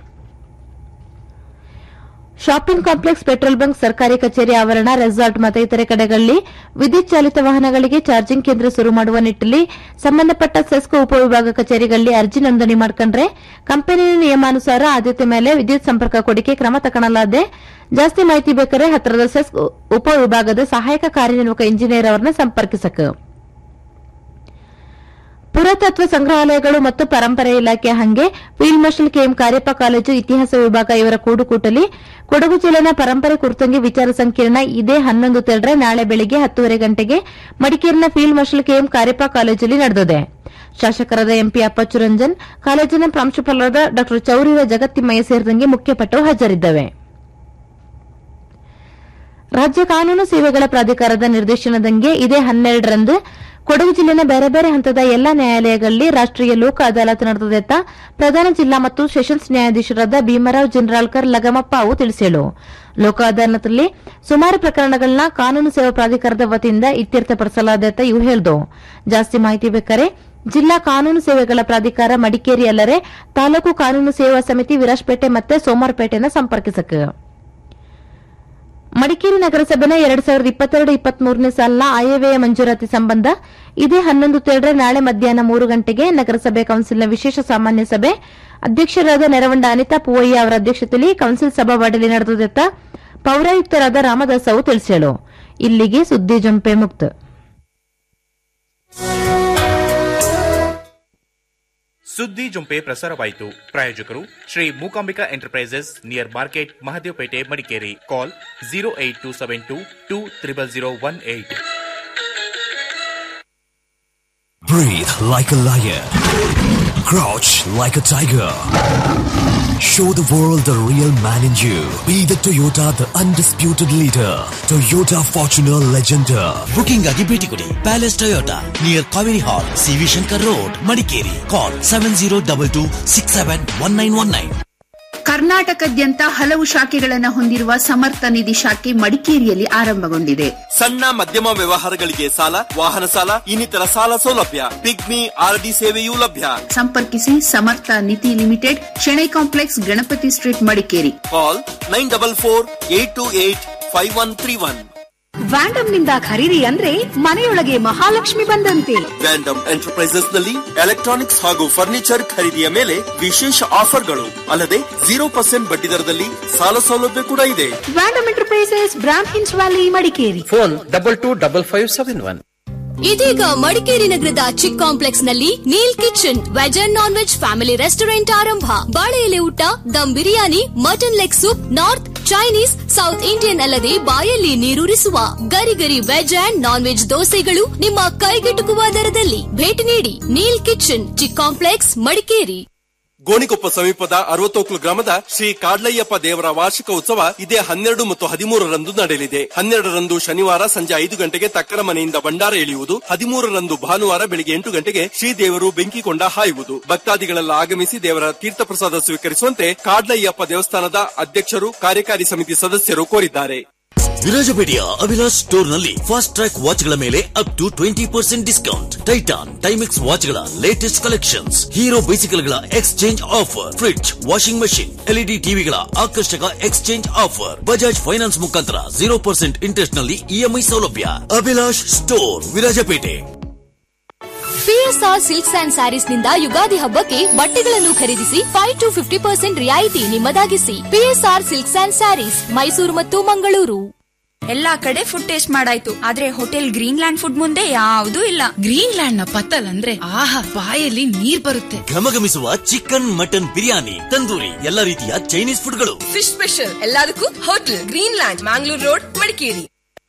ಶಾಪಿಂಗ್ ಕಾಂಪ್ಲೆಕ್ಸ್ ಪೆಟ್ರೋಲ್ ಬಂಕ್ ಸರ್ಕಾರಿ ಕಚೇರಿ ಆವರಣ ರೆಸಾರ್ಟ್ ಮತ್ತು ಇತರೆ ಕಡೆಗಳಲ್ಲಿ ವಿದ್ಯುತ್ ಚಾಲಿತ ವಾಹನಗಳಿಗೆ ಚಾರ್ಜಿಂಗ್ ಕೇಂದ್ರ ಶುರು ಮಾಡುವ ನಿಟ್ಟಲ್ಲಿ ಸಂಬಂಧಪಟ್ಟ ಸೆಸ್ಕೋ ಉಪವಿಭಾಗ ಕಚೇರಿಗಳಲ್ಲಿ ಅರ್ಜಿ ನೋಂದಣಿ ಮಾಡ್ಕೊಂಡ್ರೆ ಕಂಪನಿಯ ನಿಯಮಾನುಸಾರ ಆದ್ಯತೆ ಮೇಲೆ ವಿದ್ಯುತ್ ಸಂಪರ್ಕ ಕೊಡಿಕೆ ಕ್ರಮ ತಗೊಳ್ಳಲಾದೆ ಜಾಸ್ತಿ ಮಾಹಿತಿ ಬೇಕಾದ್ರೆ ಹತ್ತಿರದ ಸೆಸ್ ಉಪವಿಭಾಗದ ಸಹಾಯಕ ಕಾರ್ಯನಿರ್ವಾಹಕ ಇಂಜಿನಿಯರ್ ಅವರನ್ನ ಸಂಪರ್ಕಿಸಕ ಪುರಾತತ್ವ ಸಂಗ್ರಹಾಲಯಗಳು ಮತ್ತು ಪರಂಪರೆ ಇಲಾಖೆ ಹಂಗೆ field marshal KM Kariappa college ಇತಿಹಾಸ ವಿಭಾಗ ಇವರ ಕೂಡುಕೂಟಲಿ ಕೊಡಗು ಜಿಲ್ಲೆನ ಪರಂಪರೆ ಕುರಿತಂಗೆ ವಿಚಾರ ಸಂಕಿರಣ ಇದೇ ಹನ್ನೊಂದು ತೆರಡ್ರೆ ನಾಳೆ ಬೆಳಿಗ್ಗೆ ಹತ್ತುವರೆ ಗಂಟೆಗೆ ಮಡಿಕೇರಿನ ಫೀಲ್ಡ್ ಮಾರ್ಷಲ್ ಕೆಎಂ ಕಾರ್ಯಪ್ಪ ಕಾಲೇಜಲ್ಲಿ ನಡೆದಿದೆ ಶಾಸಕರಾದ ಎಂಪಿ ಅಪ್ಪಚ್ಚು ರಂಜನ್ ಕಾಲೇಜಿನ ಪ್ರಾಂಶುಪಾಲರಾದ ಡಾ ಚೌರಿರ ಜಗತ್ತಿಮಯ್ಯ ಸೇರಿದಂಗೆ ಮುಖ್ಯಪಟ್ಟವು ಹಾಜರಿದ್ದವೆ ರಾಜ್ಯ ಕಾನೂನು ಸೇವೆಗಳ ಪ್ರಾಧಿಕಾರದ ನಿರ್ದೇಶನದಂಗೆ ಇದೇ ಹನ್ನೆರಡರಂದು ಕೊಡಗು ಜಿಲ್ಲೆನ ಬೇರೆ ಬೇರೆ ಹಂತದ ಎಲ್ಲಾ ನ್ಯಾಯಾಲಯಗಳಲ್ಲಿ ರಾಷ್ಟೀಯ ಲೋಕ ಅದಾಲತ್ ನಡೆದದೆತ್ತ ಪ್ರಧಾನ ಜಿಲ್ಲಾ ಮತ್ತು ಸೆಷನ್ಸ್ ನ್ಯಾಯಾಧೀಶರಾದ ಭೀಮರಾವ್ ಜಿನ್ರಾಲ್ಕರ್ ಲಗಮಪ್ಪ ಅವು ತಿಳಿಸೇಳು ಲೋಕ ಅದಾಲತ್ನಲ್ಲಿ ಸುಮಾರು ಪ್ರಕರಣಗಳನ್ನ ಕಾನೂನು ಸೇವಾ ಪ್ರಾಧಿಕಾರದ ವತಿಯಿಂದ ಇತ್ಯರ್ಥಪಡಿಸಲಾದೆತ್ತ ಇವು ಹೇಳಿದು ಜಾಸ್ತಿ ಮಾಹಿತಿ ಬೇಕಾರೆ ಜಿಲ್ಲಾ ಕಾನೂನು ಸೇವೆಗಳ ಪ್ರಾಧಿಕಾರ ಮಡಿಕೇರಿ ಅಲ್ಲದೆ ತಾಲೂಕು ಕಾನೂನು ಸೇವಾ ಸಮಿತಿ ವಿರಾಜಪೇಟೆ ಮತ್ತೆ ಸೋಮವಾರಪೇಟೆನ ಸಂಪರ್ಕಿಸಕ ಮಡಿಕೇರಿ ನಗರಸಭೆನ ಎರಡ್ ಸಾವಿರದ ಇಪ್ಪತ್ತೆರಡು ಇಪ್ಪತ್ಮೂರನೇ ಸಾಲಿನ ಆಯವ್ಯಯ ಮಂಜೂರಾತಿ ಸಂಬಂಧ ಇದೇ ಹನ್ನೊಂದು ತೇಳ್ರೆ ನಾಳೆ ಮಧ್ಯಾಹ್ನ ಮೂರು ಗಂಟೆಗೆ ನಗರಸಭೆ ಕೌನ್ಸಿಲ್ನ ವಿಶೇಷ ಸಾಮಾನ್ಯ ಸಭೆ ಅಧ್ಯಕ್ಷರಾದ ನೆರವಂಡ ಅನಿತಾ ಪೂವಯ್ಯ ಅವರ ಅಧ್ಯಕ್ಷತೆಯಲ್ಲಿ ಕೌನ್ಸಿಲ್ ಸಭಾವಾಡಲಿ ನಡೆದದೆತ್ತ ಪೌರಾಯುಕ್ತರಾದ ರಾಮದಾಸ್ ಅವು ತಿಳಿಸೇಳು ಇಲ್ಲಿಗೆ ಸುದ್ದಿ ಜಂಪೆ ಮುಕ್ತ ಸುದ್ದಿ ಜುಂಪೆ ಪ್ರಸಾರವಾಯಿತು ಪ್ರಾಯೋಜಕರು Shri Mookambika enterprises near market Mahadevapete Madikeri call zero eight two seven two two triple zero one eight Breathe like a lion. Crouch like a tiger. Show the world the real man in you. Be the Toyota, the undisputed leader. Toyota Fortuner Legender. Booking ಆಗಿ ಭೇಟಿ ಕೊಡಿ palace Toyota near Kaveri hall CV Shankar road Madikeri call seven zero double two six seven one nine one nine ಕರ್ನಾಟಕದ್ಯಂತ ಹಲವು ಶಾಖೆಗಳನ್ನು ಹೊಂದಿರುವ ಸಮರ್ಥ ನಿಧಿ ಶಾಖೆ ಮಡಿಕೇರಿಯಲ್ಲಿ ಆರಂಭಗೊಂಡಿದೆ ಸಣ್ಣ ಮಧ್ಯಮ ವ್ಯವಹಾರಗಳಿಗೆ ಸಾಲ ವಾಹನ ಸಾಲ ಇನ್ನಿತರ ಸಾಲ ಸೌಲಭ್ಯ ಪಿಗ್ಮಿ ಆರ್ಡಿ ಸೇವೆಯೂ ಲಭ್ಯ ಸಂಪರ್ಕಿಸಿ Samartha Nidhi limited Shenoy complex Ganapati street Madikeri call nine double four eight two eight five one three one Vandam ನಿಂದ ಖರೀದಿ ಅಂದ್ರೆ ಮನೆಯೊಳಗೆ ಮಹಾಲಕ್ಷ್ಮಿ ಬಂದಂತೆ ವ್ಯಾಂಡಮ್ ಎಂಟರ್ಪ್ರೈಸಸ್ ನಲ್ಲಿ ಎಲೆಕ್ಟ್ರಾನಿಕ್ಸ್ ಹಾಗೂ ಫರ್ನಿಚರ್ ಖರೀದಿಯ ಮೇಲೆ ವಿಶೇಷ ಆಫರ್ಗಳು ಅಲ್ಲದೆ ಜೀರೋ ಪರ್ಸೆಂಟ್ ಬಡ್ಡಿ ದರದಲ್ಲಿ ಸಾಲ ಸೌಲಭ್ಯ ಕೂಡ ಇದೆ ವ್ಯಾಂಡಮ್ ಎಂಟರ್ಪ್ರೈಸಸ್ ಬ್ರಾಮ್ ಹಿನ್ಸ್ valley Madikeri phone double two double five seven one ಇದೀಗ ಮಡಿಕೇರಿ ನಗರದ ಚಿಕ್ ಕಾಂಪ್ಲೆಕ್ಸ್ ನಲ್ಲಿ Neel kitchen veg and non veg family restaurant ಆರಂಭ ಬಾಳೆ ಎಲೆ ಊಟ dum biryani mutton leg soup north Chinese south Indian ಅಲ್ಲದೆ ಬಾಯಲ್ಲಿ ನೀರೂರಿಸುವ ಗರಿ ಗರಿ ವೆಜ್ ಅಂಡ್ ನಾನ್ ವೆಜ್ ದೋಸೆಗಳು ನಿಮ್ಮ ಕೈಗೆಟುಕುವ ದರದಲ್ಲಿ ಭೇಟಿ ನೀಡಿ ನೀಲ್ ಕಿಚನ್ ಚಿಕ್ ಕಾಂಪ್ಲೆಕ್ಸ್ ಮಡಿಕೇರಿ ಗೋಣಿಕೊಪ್ಪ ಸಮೀಪದ ಅರವತ್ತೋಕ್ಲು ಗ್ರಾಮದ ಶ್ರೀ ಕಾಡ್ಲಯ್ಯಪ್ಪ ದೇವರ ವಾರ್ಷಿಕ ಉತ್ಸವ ಇದೇ ಹನ್ನೆರಡು ಮತ್ತು ಹದಿಮೂರರಂದು ನಡೆಯಲಿದೆ ಹನ್ನೆರಡರಂದು ಶನಿವಾರ ಸಂಜೆ ಐದು ಗಂಟೆಗೆ ತಕ್ಕರ ಮನೆಯಿಂದ ಭಂಡಾರ ಎಳೆಯುವುದು ಹದಿಮೂರರಂದು ಭಾನುವಾರ ಬೆಳಿಗ್ಗೆ ಎಂಟು ಗಂಟೆಗೆ ಶ್ರೀದೇವರು ಬೆಂಕಿಕೊಂಡ ಹಾಯುವುದು ಭಕ್ತಾದಿಗಳೆಲ್ಲ ಆಗಮಿಸಿ ದೇವರ ತೀರ್ಥ ಪ್ರಸಾದ ಸ್ವೀಕರಿಸುವಂತೆ ಕಾಡ್ಲಯ್ಯಪ್ಪ ದೇವಸ್ಥಾನದ ಅಧ್ಯಕ್ಷರು ಕಾರ್ಯಕಾರಿ ಸಮಿತಿ ಸದಸ್ಯರು ಕೋರಿದ್ದಾರೆ ವಿರಾಜಪೇಟೆಯ ಅಭಿಲಾಷ್ ಸ್ಟೋರ್ ನಲ್ಲಿ ಫಾಸ್ಟ್ ಟ್ರ್ಯಾಕ್ ವಾಚ್ ಗಳ ಮೇಲೆ up to twenty percent discount Titan Timex watch ಗಳ ಲೇಟೆಸ್ಟ್ ಕಲೆಕ್ಷನ್ಸ್ ಹೀರೋ ಬೈಸಿಕಲ್ ಗಳ exchange offer fridge washing machine LED ಟಿವಿಗಳ ಆಕರ್ಷಕ ಎಕ್ಸ್ಚೇಂಜ್ ಆಫರ್ ಬಜಾಜ್ ಫೈನಾನ್ಸ್ ಮುಖಾಂತರ ಜೀರೋ ಪರ್ಸೆಂಟ್ ಇಂಟ್ರೆಸ್ಟ್ ನಲ್ಲಿ ಇಎಂಐ ಸೌಲಭ್ಯ Abhilash store Virajpet P S R silks and sarees ನಿಂದ ಯುಗಾದಿ ಹಬ್ಬಕ್ಕೆ ಬಟ್ಟೆಗಳನ್ನು ಖರೀದಿಸಿ ಫೈವ್ ಟು ಫಿಫ್ಟಿ ಪರ್ಸೆಂಟ್ ರಿಯಾಯಿತಿ ನಿಮ್ಮದಾಗಿಸಿ PSR silks and sarees Mysuru ಮತ್ತು ಮಂಗಳೂರು ಎಲ್ಲಾ ಕಡೆ ಫುಡ್ ಟೇಸ್ಟ್ ಮಾಡಾಯ್ತು ಆದ್ರೆ ಹೋಟೆಲ್ ಗ್ರೀನ್ ಲ್ಯಾಂಡ್ ಫುಡ್ ಮುಂದೆ ಯಾವ್ದೂ ಇಲ್ಲ ಗ್ರೀನ್ ಲ್ಯಾಂಡ್ ನ ಪತ್ತಲ್ ಅಂದ್ರೆ ಆಹಾ ಬಾಯಲ್ಲಿ ನೀರ್ ಬರುತ್ತೆ ಘಮಘಮಿಸುವ ಚಿಕನ್ ಮಟನ್ ಬಿರಿಯಾನಿ ತಂದೂರಿ ಎಲ್ಲ ರೀತಿಯ ಚೈನೀಸ್ ಫುಡ್ಗಳು ಫಿಶ್ ಸ್ಪೆಷಲ್ ಎಲ್ಲದಕ್ಕೂ hotel green land Mangalore road Madikeri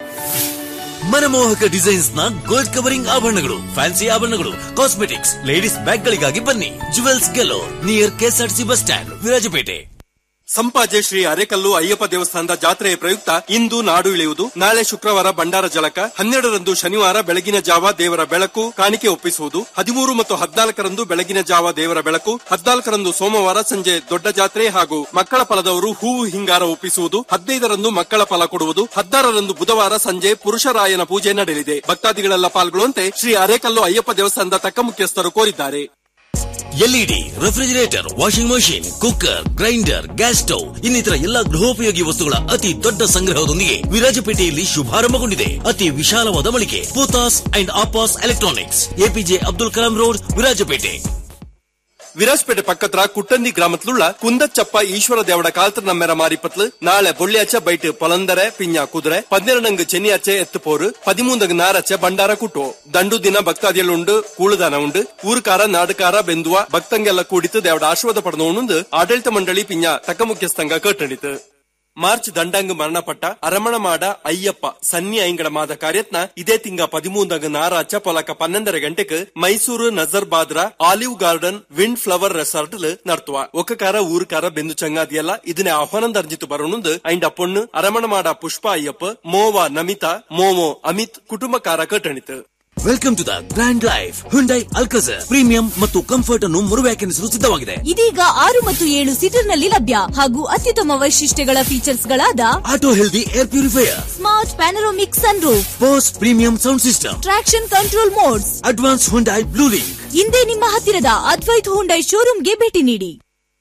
ಮನಮೋಹಕ ಡಿಸೈನ್ಸ್ ನ ಗೋಲ್ಡ್ ಕವರಿಂಗ್ ಆಭರಣಗಳು ಫ್ಯಾನ್ಸಿ ಆಭರಣಗಳು ಕಾಸ್ಮೆಟಿಕ್ಸ್ ಲೇಡೀಸ್ ಬ್ಯಾಗ್ ಗಳಿಗಾಗಿ ಬನ್ನಿ jewels galore near KSRC bus stand Virajpete Sampaje Shri Arekallu Ayyappa ದೇವಸ್ಥಾನದ ಜಾತ್ರೆಯ ಪ್ರಯುಕ್ತ ಇಂದು ನಾಡು ಇಳಿಯುವುದು ನಾಳೆ ಶುಕ್ರವಾರ ಭಂಡಾರ ಜಲಕ ಹನ್ನೆರಡರಂದು ಶನಿವಾರ ಬೆಳಗಿನ ಜಾವ ದೇವರ ಬೆಳಕು ಕಾಣಿಕೆ ಒಪ್ಪಿಸುವುದು ಹದಿಮೂರು ಮತ್ತು ಹದಿನಾಲ್ಕರಂದು ಬೆಳಗಿನ ಜಾವ ದೇವರ ಬೆಳಕು ಹದಿನಾಲ್ಕರಂದು ಸೋಮವಾರ ಸಂಜೆ ದೊಡ್ಡ ಜಾತ್ರೆ ಹಾಗೂ ಮಕ್ಕಳ ಫಲದವರು ಹೂವು ಹಿಂಗಾರ ಒಪ್ಪಿಸುವುದು ಹದಿನೈದರಂದು ಮಕ್ಕಳ ಫಲ ಕೊಡುವುದು ಹದಿನಾರರಂದು ಬುಧವಾರ ಸಂಜೆ ಪುರುಷರಾಯನ ಪೂಜೆ ನಡೆಯಲಿದೆ ಭಕ್ತಾದಿಗಳೆಲ್ಲ ಪಾಲ್ಗೊಳ್ಳುವಂತೆ ಶ್ರೀ ಅರೆಕಲ್ಲು ಅಯ್ಯಪ್ಪ ದೇವಸ್ಥಾನದ ತಕ್ಕ ಮುಖ್ಯಸ್ಥರು ಕೋರಿದ್ದಾರೆ LED refrigerator washing machine cooker grinder gas stove ಇನ್ನಿತರ ಎಲ್ಲಾ ಗೃಹೋಪಯೋಗಿ ವಸ್ತುಗಳ ಅತಿ ದೊಡ್ಡ ಸಂಗ್ರಹದೊಂದಿಗೆ ವಿರಾಜಪೇಟೆಯಲ್ಲಿ ಶುಭಾರಂಭಗೊಂಡಿದೆ ಅತಿ ವಿಶಾಲವಾದ ಮಳಿಗೆ Pothas and Appas electronics APJ Abdul Kalam road Virajpete Virajpet ಪಕ್ಕತ್ರ ಕುಟ್ಟಂದಿ ಗ್ರಾಮത്തിലുള്ള ಕುಂದಚ್ಚಪ್ಪ ಈಶ್ವರ ದೇವಡ ಕಾಲ್ತರ ನಮ್ಮೆರ ಮಾರಿಪತ್ಲು ನಾಳೆ ಬೊಳ್ಳಿಯಾಚ ಬೈಟ್ ಪೊಲಂದರೆ ಪಿಂಜ ಕುದುರೆ ಪನ್ನೆರಡಂಗ್ ಚೆನ್ನಿಯಾಚೆ ಎತ್ತು ಪೋರು ಪದಿಮೂಂದಗ್ ನಾರಚೆ ಬಂಡಾರ ಕುಟ್ಟು ದಂಡು ದಿನ ಭಕ್ತಾದಿಯಲ್ಲುಂಡು ಕೂಳುದಾನ ಉಂಡು ಊರುಕಾರ ನಾಡುಕಾರ ಬೆಂದುವ ಭಕ್ತಂಗೆಲ್ಲ ಕೂಡಿತು ದೇವಡ ಆಶೀರ್ವಾದ ಪಡೆದವನುಂದು ಆಡಳಿತ ಮಂಡಳಿ ಪಿಂಜ ತಕ್ಕ ಮುಖ್ಯಸ್ಥಂಗ ಕಟ್ಟಣಿತು ಮಾರ್ಚ್ ದಂಡಂಗ್ ಮರಣಪಟ್ಟ ಅರಮಣ ಮಾಡ ಅಯ್ಯಪ್ಪ ಸನ್ನಿ ಐಂಗಡ ಮಾದ ಕಾರ್ಯತ್ನ ಇದೇ ತಿಂಗ ಪದಿಮೂಂದಂಗ್ ನಾರಾಚ ಪೊಲಕ ಪನ್ನೊಂದರ ಗಂಟೆಕ್ ಮೈಸೂರು ನಜರ್ ಬಾದ್ರ olive garden wind flower resort ನಡ್ತುವ ಒಕ್ಕಕಾರ ಊರುಕಾರ ಬೆಂದು ಚಂಗಾದಿಯಲ್ಲ ಇದನ್ನೇ ಆಹ್ವಾನ ದರ್ಜಿತು ಬರೋಣುಂದು ಐಂಡ ಪೊಣ್ಣು ಅರಮಣ ಮಾಡ ಪುಷ್ಪ ಅಯ್ಯಪ್ಪ ಮೋವ ನಮಿತಾ ಮೋಮೋ ಅಮಿತ್ ಕುಟುಂಬಕಾರ ಕಟ್ಟಣಿತು welcome to the grand life Hyundai Alcazar premium ಮತ್ತು ಕಂಫರ್ಟ್ ಅನ್ನು ಮರುವ್ಯಾಖ್ಯಾನಿಸಲು ಸಿದ್ಧವಾಗಿದೆ ಇದೀಗ ಆರು ಮತ್ತು ಏಳು ಸೀಟರ್ ನಲ್ಲಿ ಲಭ್ಯ ಹಾಗೂ ಅತ್ಯುತ್ತಮ ವೈಶಿಷ್ಟ್ಯಗಳ ಫೀಚರ್ಸ್ ಗಳಾದ auto healthy air purifier smart panoramic sunroof Bose premium sound system traction control modes advance Hyundai blue link ಹಿಂದೆ ನಿಮ್ಮ ಹತ್ತಿರದ ಅದ್ವೈತ್ ಹುಂಡೈ ಶೋರೂಮ್ಗೆ ಭೇಟಿ ನೀಡಿ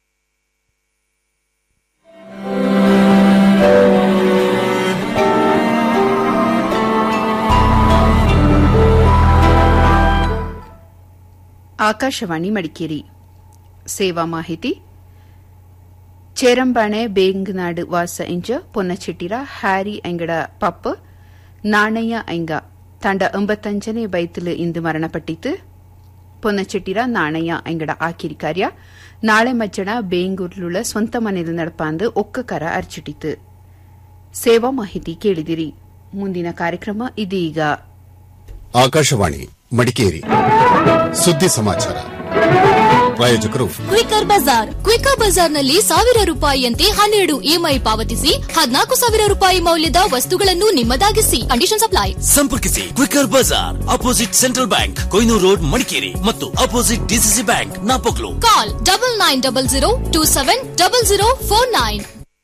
ಆಕಾಶವಾಣಿ ಮಡಿಕೇರಿ ಸೇವಾ ಮಾಹಿತಿ ಚೇರಂಬಾಣೆ ಬೇಂಗನಾಡು ವಾಸ ಇಂಜ ಪೊನ್ನಚಿಟ್ಟಿರ ಹ್ಯಾರಿ ಅಂಗಡ ಪಪ್ಪ ನಾಣಯ್ಯ ಐಂಗ ತಂಡ ಒಂಬತ್ತಂಜನೇ ಬೈತಲು ಇಂದು ಮರಣಪಟ್ಟಿತು ಪೊನ್ನಚಿಟ್ಟಿರ ನಾಣಯ್ಯ ಅಂಗಡ ಆಕಿರಿ ಕಾರ್ಯ ನಾಳೆ ಮಜ್ಜನ ಬೇಂಗೂರ್ಲುಳ ಸ್ವಂತ ಮನೆಯಲ್ಲಿ ನಡಪಾಂದು ಒಕ್ಕಕರ ಅರ್ಚಿಟ್ಟಿತು ಸೇವಾ ಮಾಹಿತಿ ಕೇಳಿದಿರಿ ಮುಂದಿನ ಕಾರ್ಯಕ್ರಮ ಇದೀಗ ಆಕಾಶವಾಣಿ ಮಡಿಕೇರಿ ಸುದ್ದಿ ಸಮಾಚಾರ ಪ್ರಾಯೋಜಕರು ಕ್ವಿಕರ್ ಬಜಾರ್ ಕ್ವಿಕರ್ ಬಜಾರ್ನಲ್ಲಿ ಸಾವಿರ ರೂಪಾಯಿಯಂತೆ ಹನ್ನೆರಡು ಇಎಂಐ ಪಾವತಿಸಿ ಹದಿನಾಲ್ಕು ಸಾವಿರ ರೂಪಾಯಿ ಮೌಲ್ಯದ ವಸ್ತುಗಳನ್ನು ನಿಮ್ಮದಾಗಿಸಿ ಕಂಡೀಷನ್ ಅಪ್ಲೈ ಸಂಪರ್ಕಿಸಿ ಕ್ವಿಕರ್ ಬಜಾರ್ opposite central bank Koinur road Madikeri ಮತ್ತು opposite DCC bank Napoklu call double nine double zero two seven double zero four nine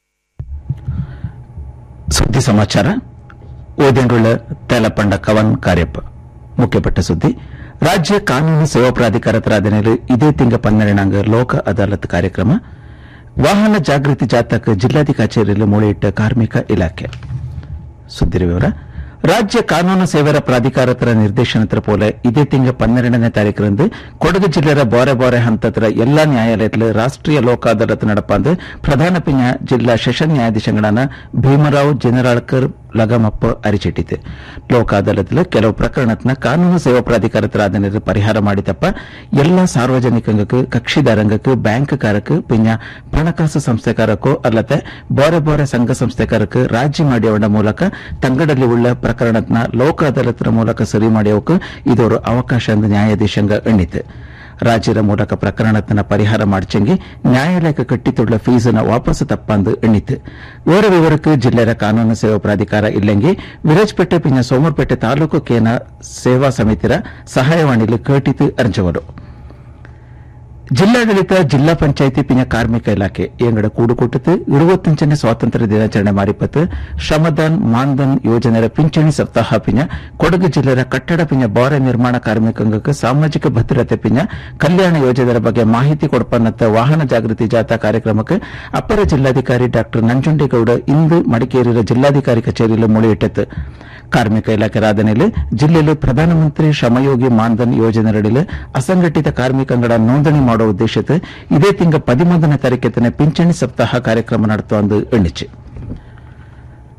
ಸುದ್ದಿ ಸಮಾಚಾರ ಓದೆಂಡುಳ್ಳ ತೇಲಪಂಡ ಕವನ್ ಕಾರ್ಯಪ್ಪ ಮುಖ್ಯಪಟ್ಟ ಸುದ್ದಿ ರಾಜ್ಯ ಕಾನೂನು ಸೇವಾ ಪ್ರಾಧಿಕಾರದ ಅಧೀನದಲ್ಲಿ ಇದೇ ತಿಂಗ ಪನ್ನೆರಡಾಂಗ ಲೋಕ ಅದಾಲತ್ ಕಾರ್ಯಕ್ರಮ ವಾಹನ ಜಾಗೃತಿ ಜಾಥಾಕ್ ಜಿಲ್ಲಾಧಿಕಾರಿ ಕಚೇರಿಯಲ್ಲಿ ಮೂಳೆಯಿಟ್ಟ ಕಾರ್ಮಿಕ ಇಲಾಖೆ ಸುದ್ದಿ ವಿವರ ರಾಜ್ಯ ಕಾನೂನು ಸೇವೆರ ಪ್ರಾಧಿಕಾರತರ ನಿರ್ದೇಶನದ ಪೋಲೆ ಇದೇ ತಿಂಗ ಪನ್ನೆರಡನೇ ತಾರೀಕರಂದು ಕೊಡಗು ಜಿಲ್ಲೆಯ ಬೋರೆ ಬೋರೆ ಹಂತದ ಎಲ್ಲಾ ನ್ಯಾಯಾಲಯದಲ್ಲಿ ರಾಷ್ಟ್ರೀಯ ಲೋಕ ಅದಾಲತ್ நடப்பாந்து பிரதான பிஞ ಜಿಲ್ಲಾ ಸೆಷನ್ ನ್ಯಾಯಾಧೀಶಗಳಾன ಭೀಮರಾವ್ ಜನರಾಳ್ಕರ್ ಲಗಮಪ್ಪ ಅರಿಚಿಟ್ಟಿತು ಲೋಕ ಅದಾಲತ್ಲು ಕೆಲವು ಪ್ರಕರಣತ್ನ ಕಾನೂನು ಸೇವಾ ಪ್ರಾಧಿಕಾರತರ ಆಧೀನದಲ್ಲಿ ಪರಿಹಾರ ಮಾಡಿದಪ್ಪ ಎಲ್ಲಾ ಸಾರ್ವಜನಿಕಂಗಕ್ಕೆ ಕಕ್ಷಿದಾರಂಗಕ್ಕೆ ಬ್ಯಾಂಕ್ಕಾರಕ್ಕೆ ಪಿಂಜ ಹಣಕಾಸು ಸಂಸ್ಥೆಕಾರಕ್ಕೋ ಅಲ್ಲದೆ ಬೋರೆ ಬೋರೆ ಸಂಘ ಸಂಸ್ಥೆಕಾರಕ್ಕೆ ರಾಜಿ ಮಾಡಿಯವಡ ಮೂಲಕ ತಂಗಡಲ್ಲಿ ಉಳ್ಳ ಪ್ರಕರಣತ್ನ ಲೋಕ ಅದಾಲತ್ನ ಮೂಲಕ ಸರಿ ಮಾಡಿಯವಕ್ಕೆ ಇದೊರು ಅವಕಾಶ ಎಂದು ನ್ಯಾಯಾಧೀಶಂಗ ಎಣ್ಣಿತು ರಾಜ್ಯದ ಮೂಲಕ ಪ್ರಕರಣತನ ಪರಿಹಾರ ಮಾಡ್ಚಂಗಿ ನ್ಯಾಯಾಲಯಕ್ಕೆ ಕಟ್ಟಿತುಳ್ಳ ಫೀಸನ್ನ ವಾಪಸ್ ತಪ್ಪಂದು ಎಣ್ಣಿತು ವಿವರ ವಿವರಕ್ಕೆ ಜಿಲ್ಲೆಯ ಕಾನೂನು ಸೇವಾ ಪ್ರಾಧಿಕಾರ ಇಲ್ಲಂಗಿ ವಿರಾಜಪೇಟೆ ಪಿಂಜ ಸೋಮರ್ಪೇಟೆ ತಾಲೂಕು ಕೇನ ಸೇವಾ ಸಮಿತಿರ ಸಹಾಯವಾಣಿಲಿ ಕೇಟಿತು ಅರ್ಜವರು ಜಿಲ್ಲಾಡಳಿತ ಜಿಲ್ಲಾ ಪಂಚಾಯಿತಿ ಪಿಂಜ ಕಾರ್ಮಿಕ ಇಲಾಖೆ ಎಂಗಡ ಕೂಡುಕೊಟ್ಟದು ಇರುವತ್ತಂಚನೇ ಸ್ವಾತಂತ್ರ್ಯ ದಿನಾಚರಣೆ ಮಾರಿಪತ್ತು ಶ್ರಮದಾನ್ ಮಾನ್ಧನ್ ಯೋಜನೆಯ ಪಿಂಚಣಿ ಸಪ್ತಾಹ ಪಿಂಜ ಕೊಡಗು ಜಿಲ್ಲೆಯ ಕಟ್ಟಡ ಪಿಂಜ ಬಾರೆ ನಿರ್ಮಾಣ ಕಾರ್ಮಿಕಂಗಕ್ಕೆ ಸಾಮಾಜಿಕ ಭದ್ರತೆ ಪಿಂಜ ಕಲ್ಯಾಣ ಯೋಜನೆಯ ಬಗ್ಗೆ ಮಾಹಿತಿ ಕೊಡಪನ್ನತ್ತ ವಾಹನ ಜಾಗೃತಿ ಜಾಥಾ ಕಾರ್ಯಕ್ರಮಕ್ಕೆ ಅಪರ ಜಿಲ್ಲಾಧಿಕಾರಿ ಡಾ ನಂಜುಂಡೇಗೌಡ ಇಂದು ಮಡಿಕೇರಿಯ ಜಿಲ್ಲಾಧಿಕಾರಿ ಕಚೇರಿಯಲ್ಲಿ ಮೊಳೆಯಿಟ್ಟದ್ದು ಕಾರ್ಮಿಕ ಇಲಾಖೆ ರಾಧನೆಯಲ್ಲಿ ಜಿಲ್ಲೆಯಲ್ಲಿ ಪ್ರಧಾನಮಂತ್ರಿ ಶ್ರಮಯೋಗಿ ಮಾನ್ಧನ್ ಯೋಜನೆಯಡಿಯಲ್ಲಿ ಅಸಂಘಟಿತ ಕಾರ್ಮಿಕಂಗಡ ನೋಂದಣಿ ಮಾಡುವ ಉದ್ದೇಶದ ಇದೇ ತಿಂಗ ಪದಿಮೂರನೇ ತಾರೀಕೆತ್ತನೆ ಪಿಂಚಣಿ ಸಪ್ತಾಹ ಕಾರ್ಯಕ್ರಮ ನಡೆಸುವ ಎಂದು ಎಣ್ಣಿச்சு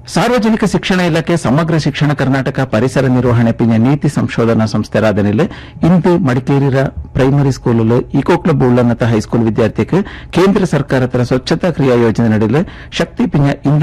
ಸಾರ್ವಜನಿಕ ಶಿಕ್ಷಣ ಇಲಾಖೆ ಸಮಗ್ರ ಶಿಕ್ಷಣ ಕರ್ನಾಟಕ ಪರಿಸರ ನಿರ್ವಹಣೆ ಪಿಂಜ ನೀತಿ ಸಂಶೋಧನಾ ಸಂಸ್ಥೆ ರಾಧನೆಲೆ ಇಂದು ಮಡಿಕೇರಿರ ಪ್ರೈಮರಿ ಸ್ಕೂಲ್ ಇಕೋ ಕ್ಲಬ್ ಉಳ್ಳನ್ನತ ಹೈಸ್ಕೂಲ್ ವಿದ್ಯಾರ್ಥಿಗೆ ಕೇಂದ್ರ ಸರ್ಕಾರ ಸ್ವಚ್ಛತಾ ಕ್ರಿಯಾ ಯೋಜನೆ ನಡಿಲು ಶಕ್ತಿ ಪಿಂಜ ಇಂಧನ